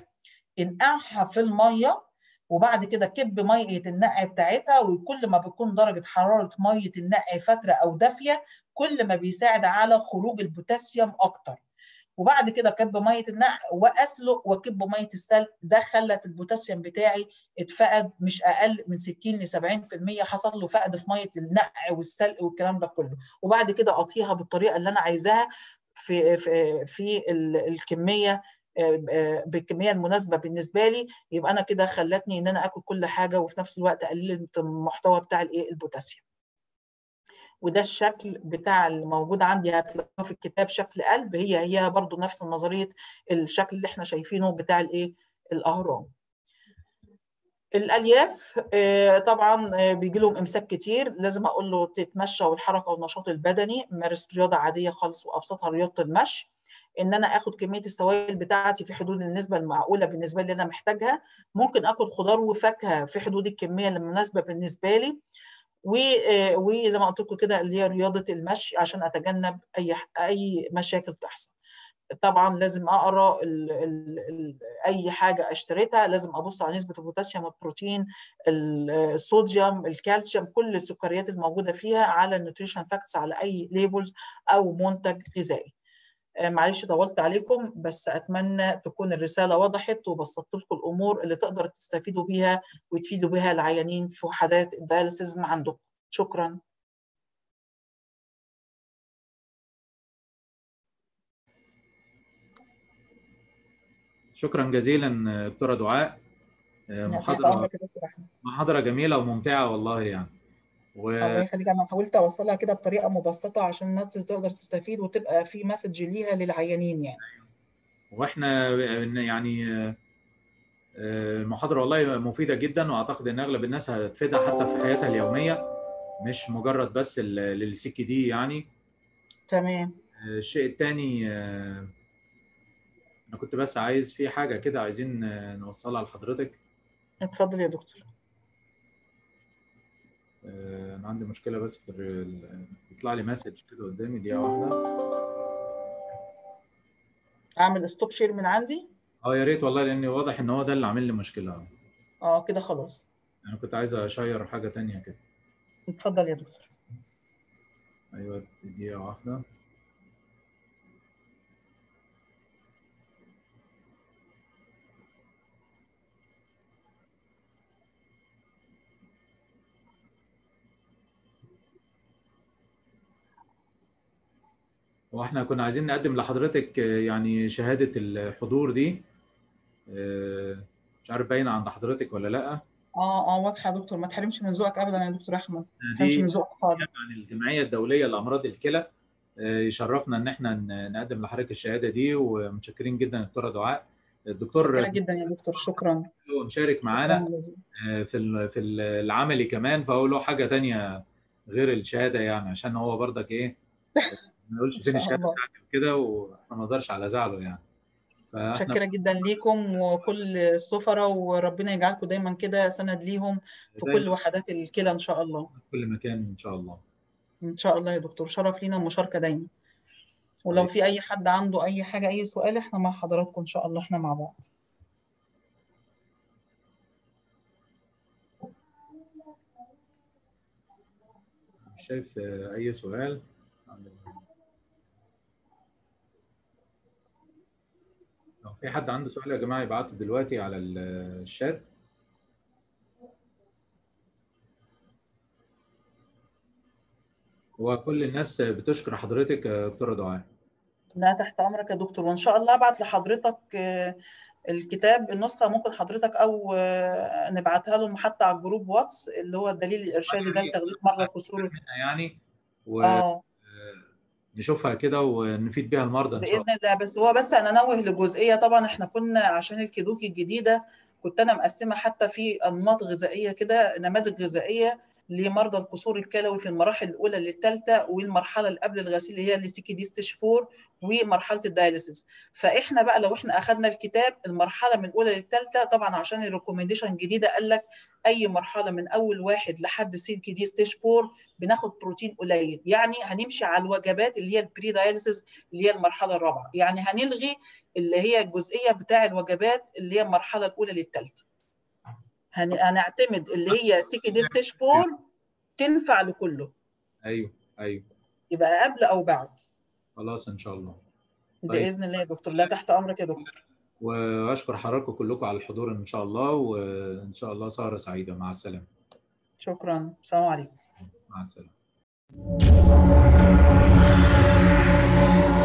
انقعها في الميه وبعد كده كب ميه النقع بتاعتها وكل ما بتكون درجه حراره ميه النقع فتره او دافيه كل ما بيساعد على خروج البوتاسيوم اكتر وبعد كده كب ميه النقع واسلق واكب ميه السلق ده خلت البوتاسيوم بتاعي اتفقد مش اقل من 60 ل 70% حصل له فقد في ميه النقع والسلق والكلام ده كله وبعد كده اعطيها بالطريقه اللي انا عايزاها في في في الكميه بالكميه المناسبه بالنسبه لي يبقى انا كده خلتني ان انا اكل كل حاجه وفي نفس الوقت قللت المحتوى بتاع الايه البوتاسيوم وده الشكل بتاع اللي موجود عندي هتلاقوه في الكتاب شكل قلب هي هي برضو نفس نظريه الشكل اللي احنا شايفينه بتاع الايه الاهرام الالياف طبعا بيجي لهم امساك كتير لازم اقول له تتمشى والحركه والنشاط البدني مارس رياضه عاديه خالص وابسطها رياضه المشي ان انا اخد كميه السوائل بتاعتي في حدود النسبه المعقوله بالنسبه لي اللي انا محتاجها ممكن اكل خضار وفاكهه في حدود الكميه المناسبه بالنسبه لي وزي ما قلت لكم كده اللي هي رياضه المشي عشان اتجنب اي اي مشاكل تحصل طبعا لازم اقرا ال ال ال اي حاجه اشتريتها لازم ابص على نسبه البوتاسيوم البروتين الصوديوم الكالسيوم كل السكريات الموجوده فيها على النيوتريشن فاكتس على اي ليبلز او منتج غذائي معلش طولت عليكم بس اتمنى تكون الرساله وضحت وبسطت لكم الامور اللي تقدر تستفيدوا بيها وتفيدوا بيها العيانين في وحدات الدياليسيس عندكم شكرا شكرا جزيلا دكتوره دعاء محاضره محاضره جميله وممتعه والله يعني و... الله يخليك انا حاولت اوصلها كده بطريقه مبسطه عشان الناس تقدر تستفيد وتبقى في مسج ليها للعيانين يعني واحنا يعني آه، آه، المحاضره والله مفيده جدا واعتقد ان اغلب الناس هتفيدها حتى في حياتها اليوميه مش مجرد بس للسي كي دي يعني تمام آه، الشيء الثاني انا كنت بس عايز في حاجه كده عايزين آه، نوصلها لحضرتك اتفضل يا دكتور آه، انا عندي مشكله بس في ال- بيطلع لي مسج كده قدامي دقيقه واحده اعمل ستوب شير من عندي اه يا ريت والله لان واضح ان هو ده اللي عامل لي مشكله اه كده خلاص انا كنت عايز اشير حاجه تانية كده اتفضل يا دكتور ايوه دقيقه واحده واحنا كنا عايزين نقدم لحضرتك آه، يعني شهاده الحضور دي آه، مش عارف باينه عند حضرتك ولا لا اه اه واضحه يا دكتور ما تحرمش من ذوقك ابدا يا دكتور احمد ما تحرمش دي من ذوقك خالص عن الجمعيه الدوليه لامراض الكلى آه، يشرفنا ان احنا ن- نقدم لحضرتك الشهاده دي ومتشكرين جدا دكتوره دعاء الدكتور شكرا جدا يا دكتور شكرا هو مشارك معانا شكراً جزيلاً. آه، في ال- في ال- العملي كمان فهو له حاجه تانية غير الشهاده يعني عشان هو برضك ايه ما يقولش ان فين شاء الشهاده الله بتاعتي وكده واحنا ما نقدرش على زعله يعني فاحنا متشكره جدا ليكم وكل السفراء وربنا يجعلكم دايما كده سند ليهم في كل دايما وحدات الكلى ان شاء الله في كل مكان ان شاء الله ان شاء الله يا دكتور شرف لينا المشاركه دايما ولو طيب في اي حد عنده اي حاجه اي سؤال احنا مع حضراتكم ان شاء الله احنا مع بعض مش شايف آه، اي سؤال لو في حد عنده سؤال يا جماعه يبعته دلوقتي على ال- الشات وكل الناس بتشكر حضرتك يا دكتوره دعاء لا تحت امرك يا دكتور وان شاء الله ابعت لحضرتك آه، الكتاب النسخه ممكن حضرتك او آه، نبعتها لهم حتى على الجروب واتس اللي هو الدليل الارشادي ده لتغذيه مرضى الكسور منها يعني اه ونشوفها كده ونفيد بيها المرضى ان شاء الله باذن الله بس هو بس انا انوه لجزئيه طبعا احنا كنا عشان الكيدوكي الجديده كنت انا مقسمه حتى في انماط غذائيه كده نماذج غذائيه لمرضى القصور الكلوي في المراحل الاولى للثالثه والمرحله اللي قبل الغسيل اللي هي السي دي ستيج 4 ومرحله الدايليسيس فاحنا بقى لو احنا اخذنا الكتاب المرحله من الاولى للثالثه طبعا عشان الريكومنديشن جديده قال لك اي مرحله من اول واحد لحد سي دي ستيج 4 بناخد بروتين قليل يعني هنمشي على الوجبات اللي هي البري دايليسيس اللي هي المرحله الرابعه يعني هنلغي اللي هي الجزئيه بتاع الوجبات اللي هي المرحله الاولى للثالثه هن... هنعتمد اللي هي سي دي ستيج 4 تنفع لكله ايوه ايوه يبقى قبل او بعد خلاص ان شاء الله طيب. باذن الله يا دكتور لا تحت امرك يا دكتور واشكر حضراتكم كلكم على الحضور ان شاء الله وان شاء الله سهره سعيده مع السلامه شكرا السلام عليكم مع السلامه